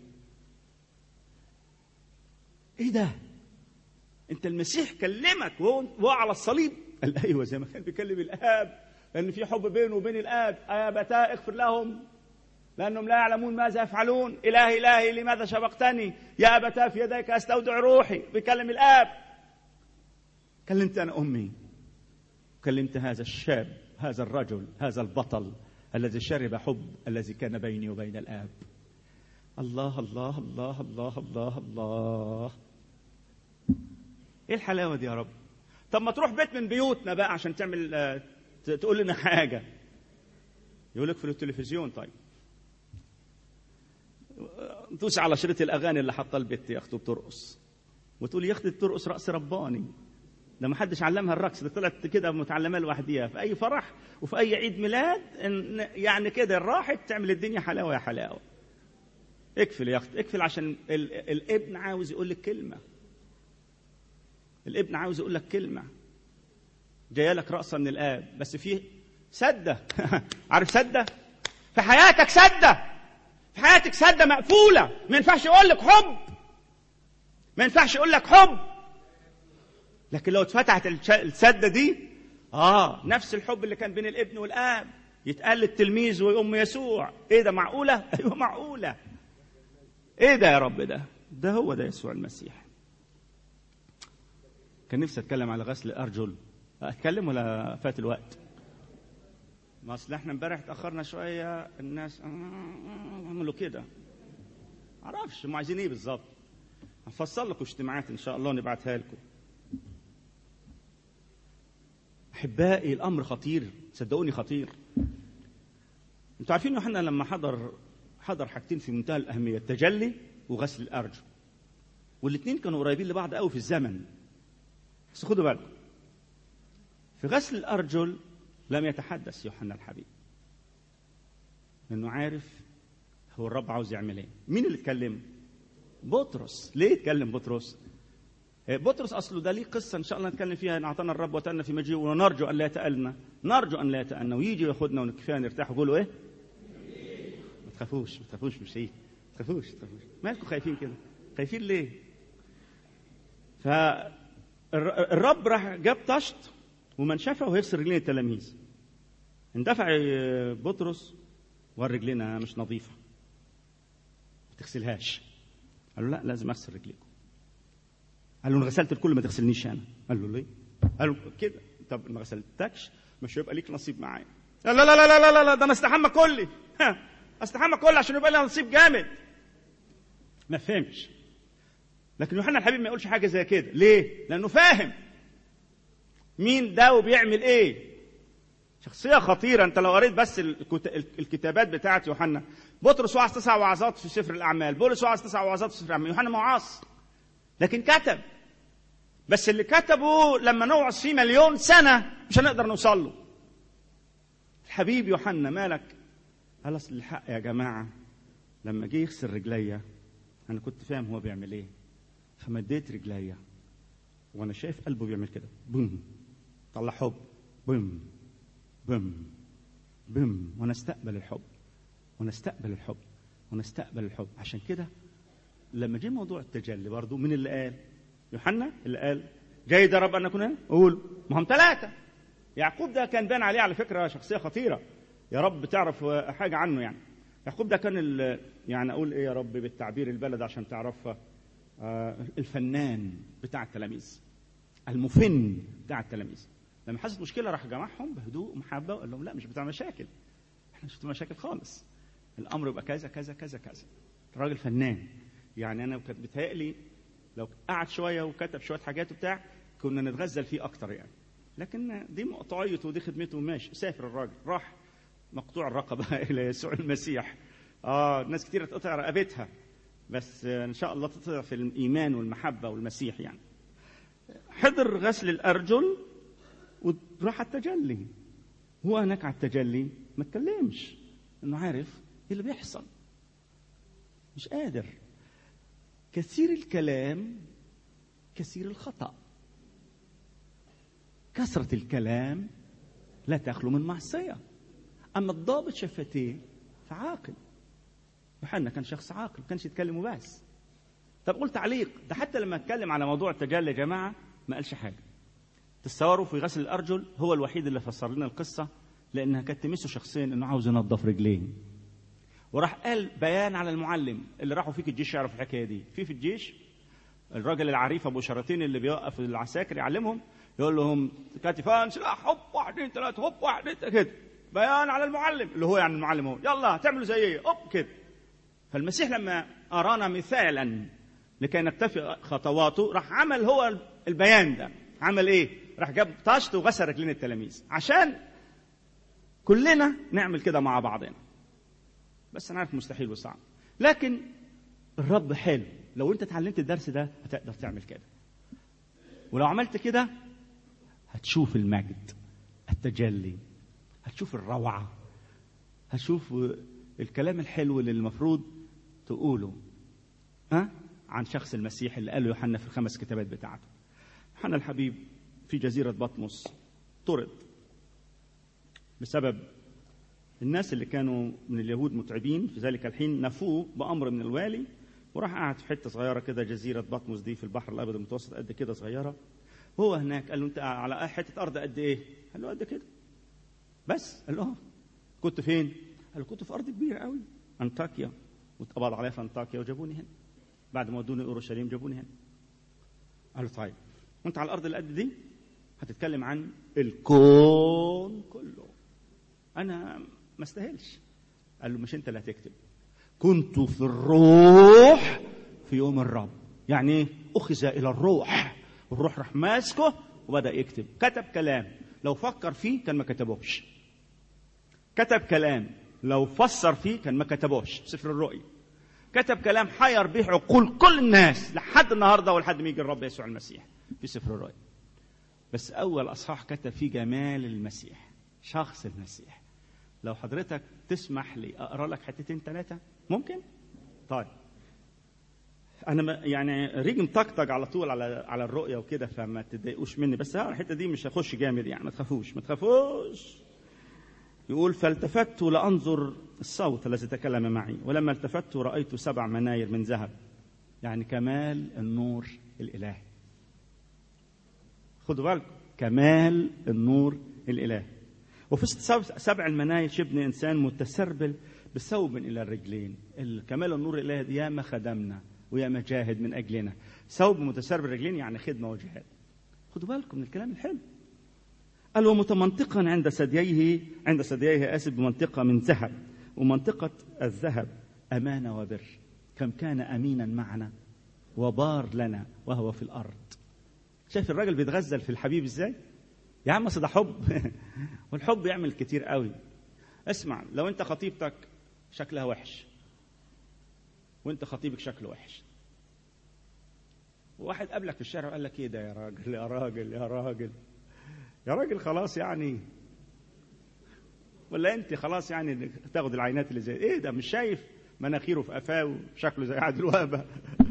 إيه ده؟ أنت المسيح كلمك وهو وهو على الصليب قال أيوه زي ما كان بيكلم الآب لأن في حب بينه وبين الآب يا أبتاه اغفر لهم لأنهم لا يعلمون ماذا يفعلون إلهي إلهي لماذا شبقتني يا أبتاه في يديك أستودع روحي بيكلم الآب كلمت أنا أمي كلمت هذا الشاب هذا الرجل هذا البطل الذي شرب حب الذي كان بيني وبين الآب الله الله الله الله الله الله ايه الحلاوه دي يا رب طب ما تروح بيت من بيوتنا بقى عشان تعمل آه، ت- تقول لنا حاجه يقول لك في التلفزيون طيب دوس على شريط الاغاني اللي حاطاه البت يا اخته بترقص وتقول يا اختي بترقص رقص رباني ده ما حدش علمها الرقص ده طلعت كده متعلمه لوحديها في اي فرح وفي اي عيد ميلاد إن- يعني كده راحت تعمل الدنيا حلاوه يا حلاوه اقفل يا اخت اقفل عشان ال- الابن عاوز يقول لك كلمه الابن عاوز يقول لك كلمه جايه لك رقصه من الاب بس في سده عارف سده في حياتك سده في حياتك سده مقفوله ما ينفعش يقول لك حب ما ينفعش يقول لك حب لكن لو اتفتحت الش- السده دي اه نفس الحب اللي كان بين الابن والاب يتقال للتلميذ وام يسوع ايه ده معقوله ايوه معقوله ايه ده يا رب ده ده هو ده يسوع المسيح كان نفسي اتكلم على غسل الارجل اتكلم ولا فات الوقت ما اصل احنا امبارح اتاخرنا شويه الناس عملوا كده معرفش هم عايزين ايه بالظبط هنفصل لكم اجتماعات ان شاء الله ونبعتها لكم احبائي الامر خطير صدقوني خطير انتوا عارفين يوحنا لما حضر حضر حاجتين في منتهى الاهميه التجلي وغسل الارجل والاثنين كانوا قريبين لبعض قوي في الزمن بس خدوا بالكم في غسل الارجل لم يتحدث يوحنا الحبيب لانه عارف هو الرب عاوز يعمل ايه مين اللي اتكلم بطرس ليه اتكلم بطرس بطرس اصله ده ليه قصه ان شاء الله نتكلم فيها ان اعطانا الرب وتألنا في مجيئه ونرجو ان لا يتألنا نرجو ان لا يتألنا ويجي وياخدنا ونكفيها نرتاح ويقولوا ايه؟ ما تخافوش ما تخافوش مش ايه ما تخافوش ما تخافوش مالكم خايفين كده؟ خايفين ليه؟ فالرب راح جاب طشت ومنشفه وهيغسل رجلين التلاميذ اندفع بطرس وقال رجلنا مش نظيفه ما تغسلهاش قال له لا لازم اغسل رجليكم قال له انا غسلت الكل ما تغسلنيش انا قال له ليه قال له كده طب ما غسلتكش مش هيبقى ليك نصيب معايا لا لا لا لا لا لا, لا ده انا استحمى كلي ها، استحمى كلي عشان يبقى لي نصيب جامد ما فهمش لكن يوحنا الحبيب ما يقولش حاجه زي كده ليه لانه فاهم مين ده وبيعمل ايه شخصية خطيرة أنت لو قريت بس الكت- الكتابات بتاعت يوحنا بطرس وعظ تسع وعظات في سفر الأعمال بولس وعظ تسع وعظات في سفر الأعمال يوحنا ما وعظ لكن كتب بس اللي كتبه لما نوعظ فيه مليون سنة مش هنقدر نوصل له الحبيب يوحنا مالك قال أصل الحق يا جماعة لما جه يغسل رجليا أنا كنت فاهم هو بيعمل إيه فمديت رجليا وأنا شايف قلبه بيعمل كده بوم طلع حب بوم بم بم ونستقبل الحب ونستقبل الحب ونستقبل الحب عشان كده لما جه موضوع التجلي برضو من اللي قال يوحنا اللي قال جيد يا رب ان نكون هنا قول ما هم ثلاثه يعقوب ده كان بان عليه على فكره شخصيه خطيره يا رب تعرف حاجه عنه يعني يعقوب ده كان ال- يعني اقول ايه يا رب بالتعبير البلد عشان تعرفها آه، الفنان بتاع التلاميذ المفن بتاع التلاميذ لما حصلت مشكله راح جمعهم بهدوء ومحبه وقال لهم لا مش بتاع مشاكل احنا مش بتاع مشاكل خالص الامر يبقى كذا كذا كذا كذا راجل فنان يعني انا كانت بتهيألي لو قعد شويه وكتب شويه حاجات وبتاع كنا نتغزل فيه اكتر يعني لكن دي مقطوعيته ودي خدمته ماشي سافر الراجل راح مقطوع الرقبه الى يسوع المسيح اه ناس كتير تقطع رقبتها بس آه، ان شاء الله تطلع في الايمان والمحبه والمسيح يعني حضر غسل الارجل وراح على التجلي هو هناك على التجلي ما اتكلمش انه عارف ايه اللي بيحصل مش قادر كثير الكلام كثير الخطأ كثرة الكلام لا تخلو من معصية أما الضابط شفتيه فعاقل يوحنا كان شخص عاقل ما كانش يتكلم وبس طب قلت تعليق ده حتى لما اتكلم على موضوع التجلي يا جماعة ما قالش حاجة تصوروا في غسل الأرجل هو الوحيد اللي فسر لنا القصة لأنها كانت تمسه شخصيا إنه عاوز ينظف رجليه وراح قال بيان على المعلم اللي راحوا فيك الجيش يعرف الحكايه دي في في الجيش الراجل العريف ابو شرطين اللي بيوقف العساكر يعلمهم يقول لهم كتفان سلاح هوب واحد اثنين ثلاثه هوب واحد اثنين كده بيان على المعلم اللي هو يعني المعلم هو يلا هتعملوا زي ايه هوب كده فالمسيح لما ارانا مثالا لكي نكتفي خطواته راح عمل هو البيان ده عمل ايه راح جاب طاشت وغسل رجلين التلاميذ عشان كلنا نعمل كده مع بعضنا بس انا عارف مستحيل وصعب لكن الرب حلو لو انت اتعلمت الدرس ده هتقدر تعمل كده ولو عملت كده هتشوف المجد التجلي هتشوف الروعة هتشوف الكلام الحلو اللي المفروض تقوله ها عن شخص المسيح اللي قاله يوحنا في الخمس كتابات بتاعته يوحنا الحبيب في جزيرة بطمس طرد بسبب الناس اللي كانوا من اليهود متعبين في ذلك الحين نفوه بأمر من الوالي وراح قعد في حتة صغيرة كده جزيرة بطمس دي في البحر الأبيض المتوسط قد كده صغيرة وهو هناك قال له أنت على حتة أرض قد إيه؟ قال له قد كده بس قال له اه كنت فين؟ قال له كنت في أرض كبيرة قوي أنطاكيا واتقبض عليا في أنطاكيا وجابوني هنا بعد ما ودوني أورشليم جابوني هنا قال له طيب وأنت على الأرض اللي قد دي هتتكلم عن الكون كله أنا ما استاهلش قال له مش انت اللي هتكتب كنت في الروح في يوم الرب يعني ايه اخذ الى الروح والروح راح ماسكه وبدا يكتب كتب كلام لو فكر فيه كان ما كتبوش كتب كلام لو فسر فيه كان ما كتبوش سفر الرؤيا كتب كلام حير به عقول كل الناس لحد النهارده ولحد ما يجي الرب يسوع المسيح في سفر الرؤيا بس اول اصحاح كتب فيه جمال المسيح شخص المسيح لو حضرتك تسمح لي اقرا لك حتتين ثلاثه ممكن طيب انا ما يعني ريجي مطقطق على طول على على الرؤيه وكده فما تضايقوش مني بس الحته دي مش هخش جامد يعني ما تخافوش ما تخافوش يقول فالتفت لانظر الصوت الذي تكلم معي ولما التفت رايت سبع مناير من ذهب يعني كمال النور الالهي خدوا بالكم كمال النور الالهي وفي سبع المناير شبن انسان متسربل بثوب الى الرجلين الكمال النور الالهي دي ياما خدمنا وياما جاهد من اجلنا ثوب متسربل الرجلين يعني خدمه وجهاد خدوا بالكم من الكلام الحلو قال ومتمنطقا عند ثدييه عند ثدييه اسف بمنطقه من ذهب ومنطقه الذهب امانه وبر كم كان امينا معنا وبار لنا وهو في الارض شايف الراجل بيتغزل في الحبيب ازاي يا عم اصل ده حب والحب يعمل كتير قوي اسمع لو انت خطيبتك شكلها وحش وانت خطيبك شكله وحش وواحد قابلك في الشارع وقال لك ايه ده يا راجل يا راجل يا راجل يا راجل خلاص يعني ولا انت خلاص يعني تاخد العينات اللي زي ايه ده مش شايف مناخيره في قفاه وشكله زي عادل وهبه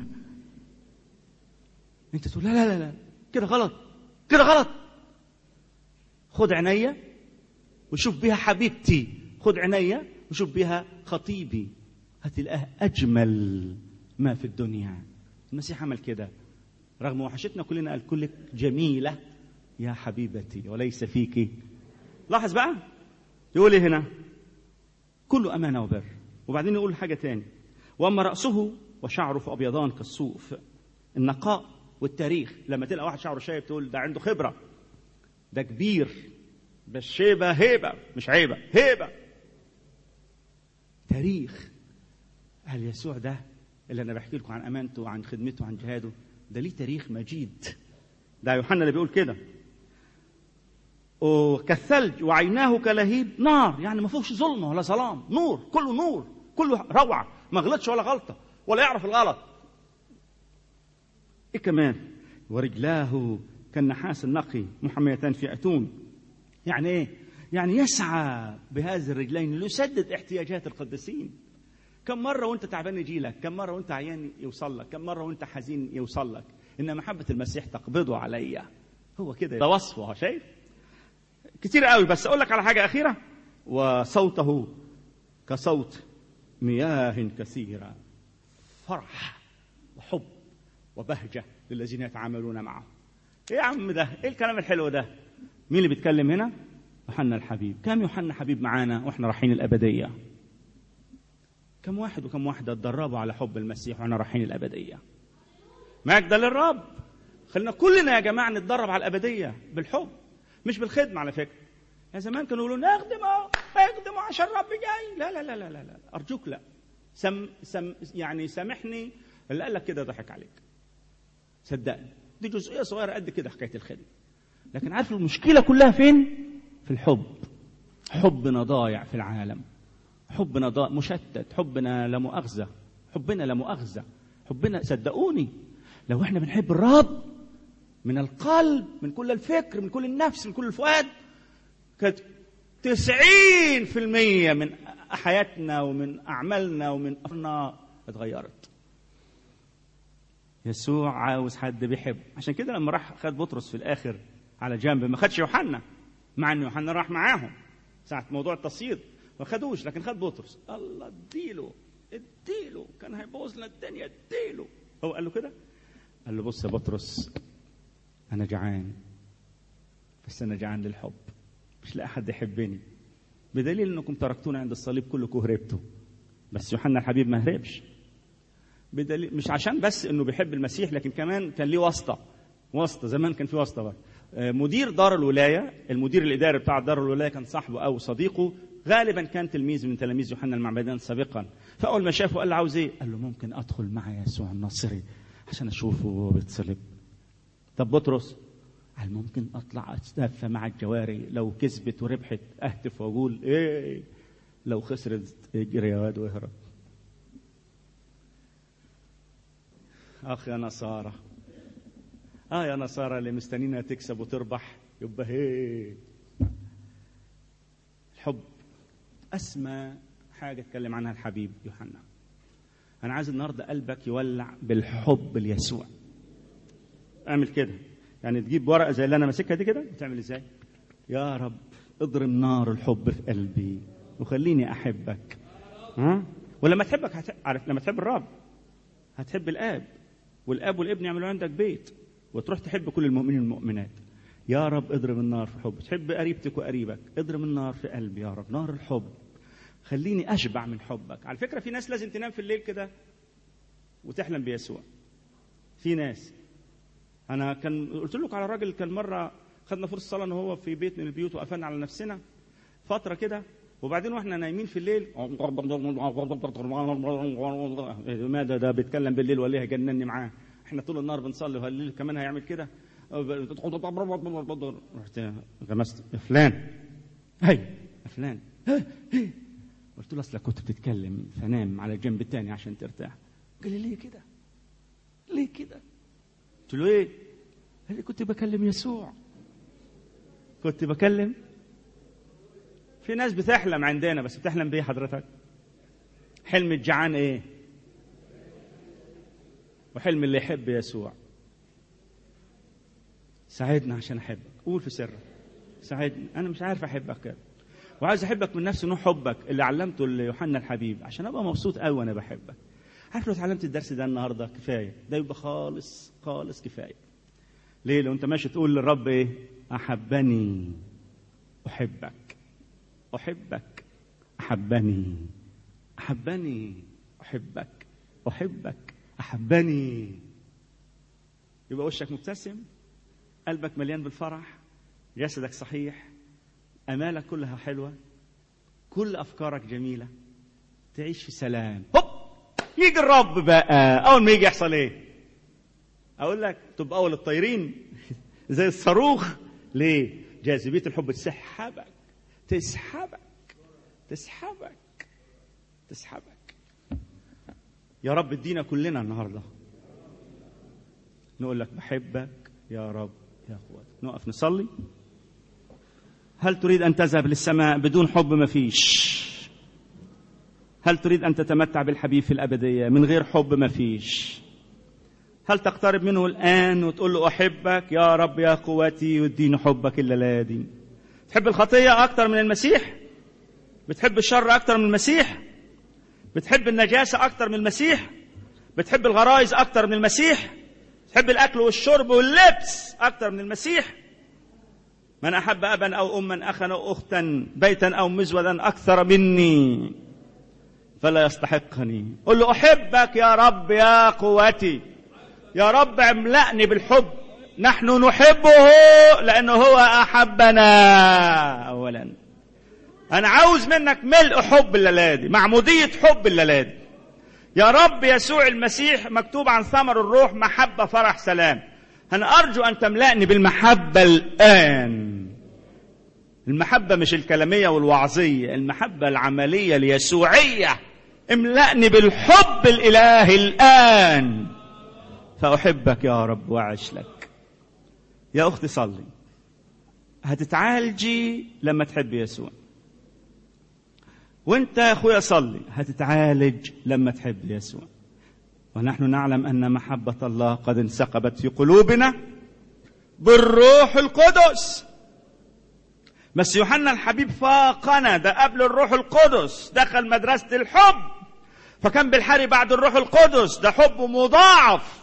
انت تقول لا لا لا لا كده غلط كده غلط خد عينيا وشوف بيها حبيبتي خد عينيا وشوف بيها خطيبي هتلاقيها اجمل ما في الدنيا المسيح عمل كده رغم وحشتنا كلنا قال كلك جميله يا حبيبتي وليس فيك لاحظ بقى يقول ايه هنا كله امانه وبر وبعدين يقول حاجه تاني واما راسه وشعره فابيضان كالصوف النقاء والتاريخ لما تلقى واحد شعره شايب تقول ده عنده خبره ده كبير بس شيبه هيبه مش عيبه هيبه تاريخ هل يسوع ده اللي انا بحكي لكم عن امانته وعن خدمته وعن جهاده ده ليه تاريخ مجيد ده يوحنا اللي بيقول كده وكالثلج وعيناه كلهيب نار يعني ما فيهوش ظلمه ولا ظلام نور كله نور كله روعه ما غلطش ولا غلطه ولا يعرف الغلط ايه كمان ورجلاه كالنحاس النقي محميتان في اتون يعني ايه يعني يسعى بهذه الرجلين ليسدد احتياجات القديسين كم مرة وانت تعبان يجي لك كم مرة وانت عيان يوصل لك كم مرة وانت حزين يوصل لك ان محبة المسيح تقبضه عليا هو كده ده وصفه شايف كتير قوي بس اقول لك على حاجه اخيره وصوته كصوت مياه كثيره فرح وحب وبهجه للذين يتعاملون معه ايه يا عم ده ايه الكلام الحلو ده مين اللي بيتكلم هنا يوحنا الحبيب كم يوحنا حبيب معانا واحنا رايحين الابديه كم واحد وكم واحده اتدربوا على حب المسيح واحنا رايحين الابديه مجد للرب خلينا كلنا يا جماعه نتدرب على الابديه بالحب مش بالخدمه على فكره يا زمان كانوا يقولوا نخدم اهو اخدم عشان الرب جاي لا لا لا لا لا, لا. ارجوك لا سم سم يعني سامحني اللي قال لك كده ضحك عليك صدقني دي جزئيه صغيره قد كده حكايه الخدمه لكن عارف المشكله كلها فين في الحب حبنا ضايع في العالم حبنا ضايع مشتت حبنا لا مؤاخذه حبنا لا مؤاخذه حبنا صدقوني لو احنا بنحب الرب من القلب من كل الفكر من كل النفس من كل الفؤاد كانت تسعين في المية من حياتنا ومن أعمالنا ومن أفكارنا اتغيرت يسوع عاوز حد بيحب عشان كده لما راح خد بطرس في الآخر على جنب ما خدش يوحنا مع ان يوحنا راح معاهم ساعة موضوع التصيد ما خدوش لكن خد بطرس الله اديله اديله كان هيبوظ لنا الدنيا اديله هو قال له كده قال له بص يا بطرس انا جعان بس انا جعان للحب مش لاقي حد يحبني بدليل انكم تركتوني عند الصليب كلكم هربتوا بس يوحنا الحبيب ما هربش بدليل مش عشان بس انه بيحب المسيح لكن كمان كان ليه واسطه واسطه زمان كان في واسطه بقى مدير دار الولايه المدير الاداري بتاع دار الولايه كان صاحبه او صديقه غالبا كان تلميذ من تلاميذ يوحنا المعمدان سابقا فاول ما شافه قال له عاوز ايه؟ قال له ممكن ادخل مع يسوع الناصري عشان اشوفه وهو بيتصلب طب بطرس قال ممكن اطلع اتدفى مع الجواري لو كسبت وربحت اهتف واقول ايه لو خسرت اجري يا واد واهرب اخ يا نصارى اه يا نصارى اللي مستنينا تكسب وتربح يبقى هي الحب اسمى حاجه اتكلم عنها الحبيب يوحنا انا عايز النهارده قلبك يولع بالحب ليسوع اعمل كده يعني تجيب ورقه زي اللي انا ماسكها دي كده بتعمل ازاي يا رب اضرب نار الحب في قلبي وخليني احبك ها ولما تحبك هت... عارف لما تحب الرب هتحب الاب والاب والابن يعملوا عندك بيت وتروح تحب كل المؤمنين والمؤمنات يا رب اضرب النار في حب تحب قريبتك وقريبك اضرب النار في قلبي يا رب نار الحب خليني اشبع من حبك على فكره في ناس لازم تنام في الليل كده وتحلم بيسوع في ناس انا كان قلت لكم على راجل كان مره خدنا فرصه صلاه ان هو في بيت من البيوت وقفلنا على نفسنا فتره كده وبعدين واحنا نايمين في الليل ماذا ده بيتكلم بالليل ولا هيجنني معاه احنا طول النهار بنصلي وهالليل كمان هيعمل كده رحت غمست فلان هي فلان قلت له اصلك كنت بتتكلم فنام على الجنب الثاني عشان ترتاح قال لي ليه كده ليه كده قلت له ايه قال لي كنت بكلم يسوع كنت بكلم في ناس بتحلم عندنا بس بتحلم بيه حضرتك حلم الجعان ايه وحلم اللي يحب يسوع ساعدنا عشان احبك قول في سرك ساعدني انا مش عارف احبك كده وعايز احبك من نفس نوع حبك اللي علمته ليوحنا الحبيب عشان ابقى مبسوط قوي وانا بحبك عارف لو اتعلمت الدرس ده النهارده كفايه ده يبقى خالص خالص كفايه ليه لو انت ماشي تقول للرب ايه احبني احبك احبك احبني احبني احبك احبك احبني يبقى وشك مبتسم قلبك مليان بالفرح جسدك صحيح امالك كلها حلوه كل افكارك جميله تعيش في سلام هوب يجي الرب بقى اول ما يجي يحصل ايه اقول لك تبقى اول الطيرين زي الصاروخ ليه جاذبيه الحب تسحبك تسحبك تسحبك تسحبك يا رب ادينا كلنا النهارده نقول لك بحبك يا رب يا اخوات نقف نصلي هل تريد ان تذهب للسماء بدون حب ما فيش هل تريد ان تتمتع بالحبيب في الابديه من غير حب ما فيش هل تقترب منه الان وتقول له احبك يا رب يا قوتي واديني حبك الليله دي بتحب الخطية أكتر من المسيح بتحب الشر أكتر من المسيح بتحب النجاسة أكتر من المسيح بتحب الغرائز أكتر من المسيح بتحب الأكل والشرب واللبس أكتر من المسيح من أحب أبا أو أما أخا أو أختا بيتا أو مزودا أكثر مني فلا يستحقني قل له أحبك يا رب يا قوتي يا رب املأني بالحب نحن نحبه لأنه هو أحبنا أولا أنا عاوز منك ملء حب الليلة معمودية حب الليلة يا رب يسوع المسيح مكتوب عن ثمر الروح محبة فرح سلام أنا أرجو أن تملأني بالمحبة الآن المحبة مش الكلامية والوعظية المحبة العملية اليسوعية املأني بالحب الإلهي الآن فأحبك يا رب وأعيش لك يا أختي صلي هتتعالجي لما تحب يسوع وانت يا اخويا صلي هتتعالج لما تحب يسوع ونحن نعلم ان محبه الله قد انسكبت في قلوبنا بالروح القدس بس يوحنا الحبيب فاقنا ده قبل الروح القدس دخل مدرسه الحب فكان بالحري بعد الروح القدس ده حب مضاعف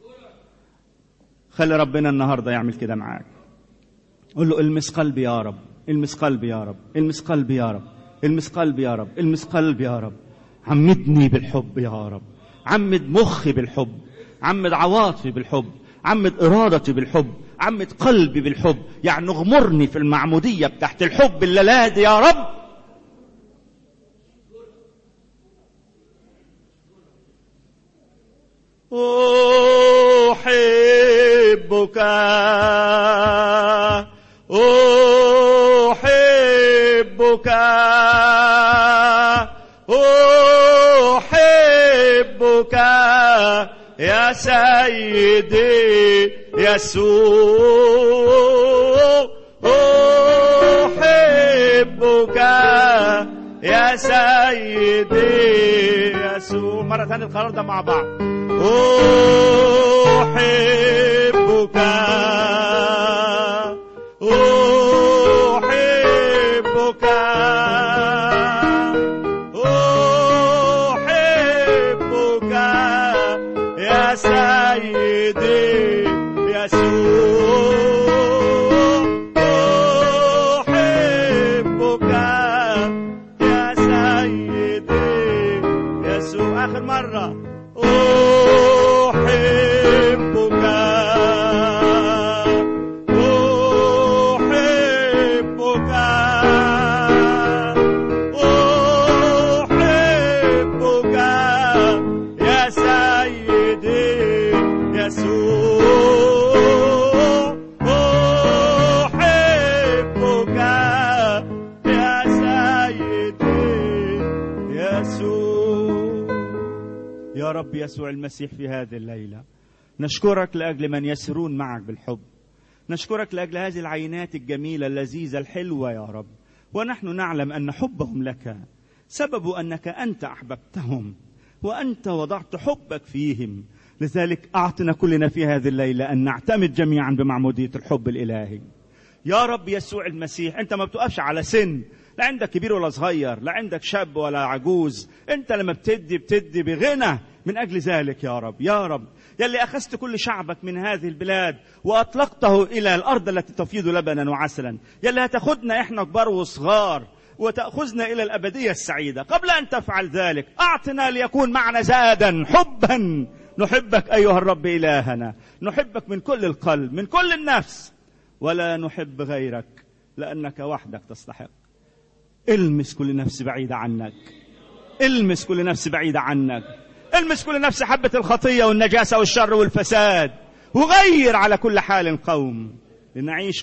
خلي ربنا النهارده يعمل كده معاك قول له المس قلبي يا رب المس قلبي يا رب المس قلبي يا رب المس قلبي يا رب المس قلبي يا رب عمدني بالحب يا رب عمد مخي بالحب عمد عواطفي بالحب عمد ارادتي بالحب عمد قلبي بالحب يعني اغمرني في المعموديه بتاعت الحب الليلة دي يا رب أحبك أحبك أحبك يا سيدي يسوع أحبك يا سيدي يسوع مرة ثانية القرار ده مع بعض أحبك أحبك أحبك يا سيدي يسوع أحبك يا سيدي يسوع آخر مرة أحبك أحبك أحبك يا سيدي يسوع أحبك يا سيدي يسوع يا رب يسوع المسيح في هذه الليلة نشكرك لأجل من يسرون معك بالحب نشكرك لأجل هذه العينات الجميلة اللذيذة الحلوة يا رب ونحن نعلم أن حبهم لك سبب أنك أنت أحببتهم وأنت وضعت حبك فيهم لذلك أعطنا كلنا في هذه الليلة أن نعتمد جميعا بمعمودية الحب الإلهي يا رب يسوع المسيح أنت ما بتقفش على سن لا عندك كبير ولا صغير لا عندك شاب ولا عجوز أنت لما بتدي بتدي بغنى من أجل ذلك يا رب يا رب يلي أخذت كل شعبك من هذه البلاد وأطلقته إلى الأرض التي تفيض لبنا وعسلا يلي هتاخدنا إحنا كبار وصغار وتأخذنا إلى الأبدية السعيدة قبل أن تفعل ذلك أعطنا ليكون معنا زادا حبا نحبك أيها الرب إلهنا نحبك من كل القلب من كل النفس ولا نحب غيرك لأنك وحدك تستحق المس كل نفس بعيدة عنك المس كل نفس بعيدة عنك المس كل نفس حبة الخطية والنجاسة والشر والفساد وغير على كل حال قوم لنعيش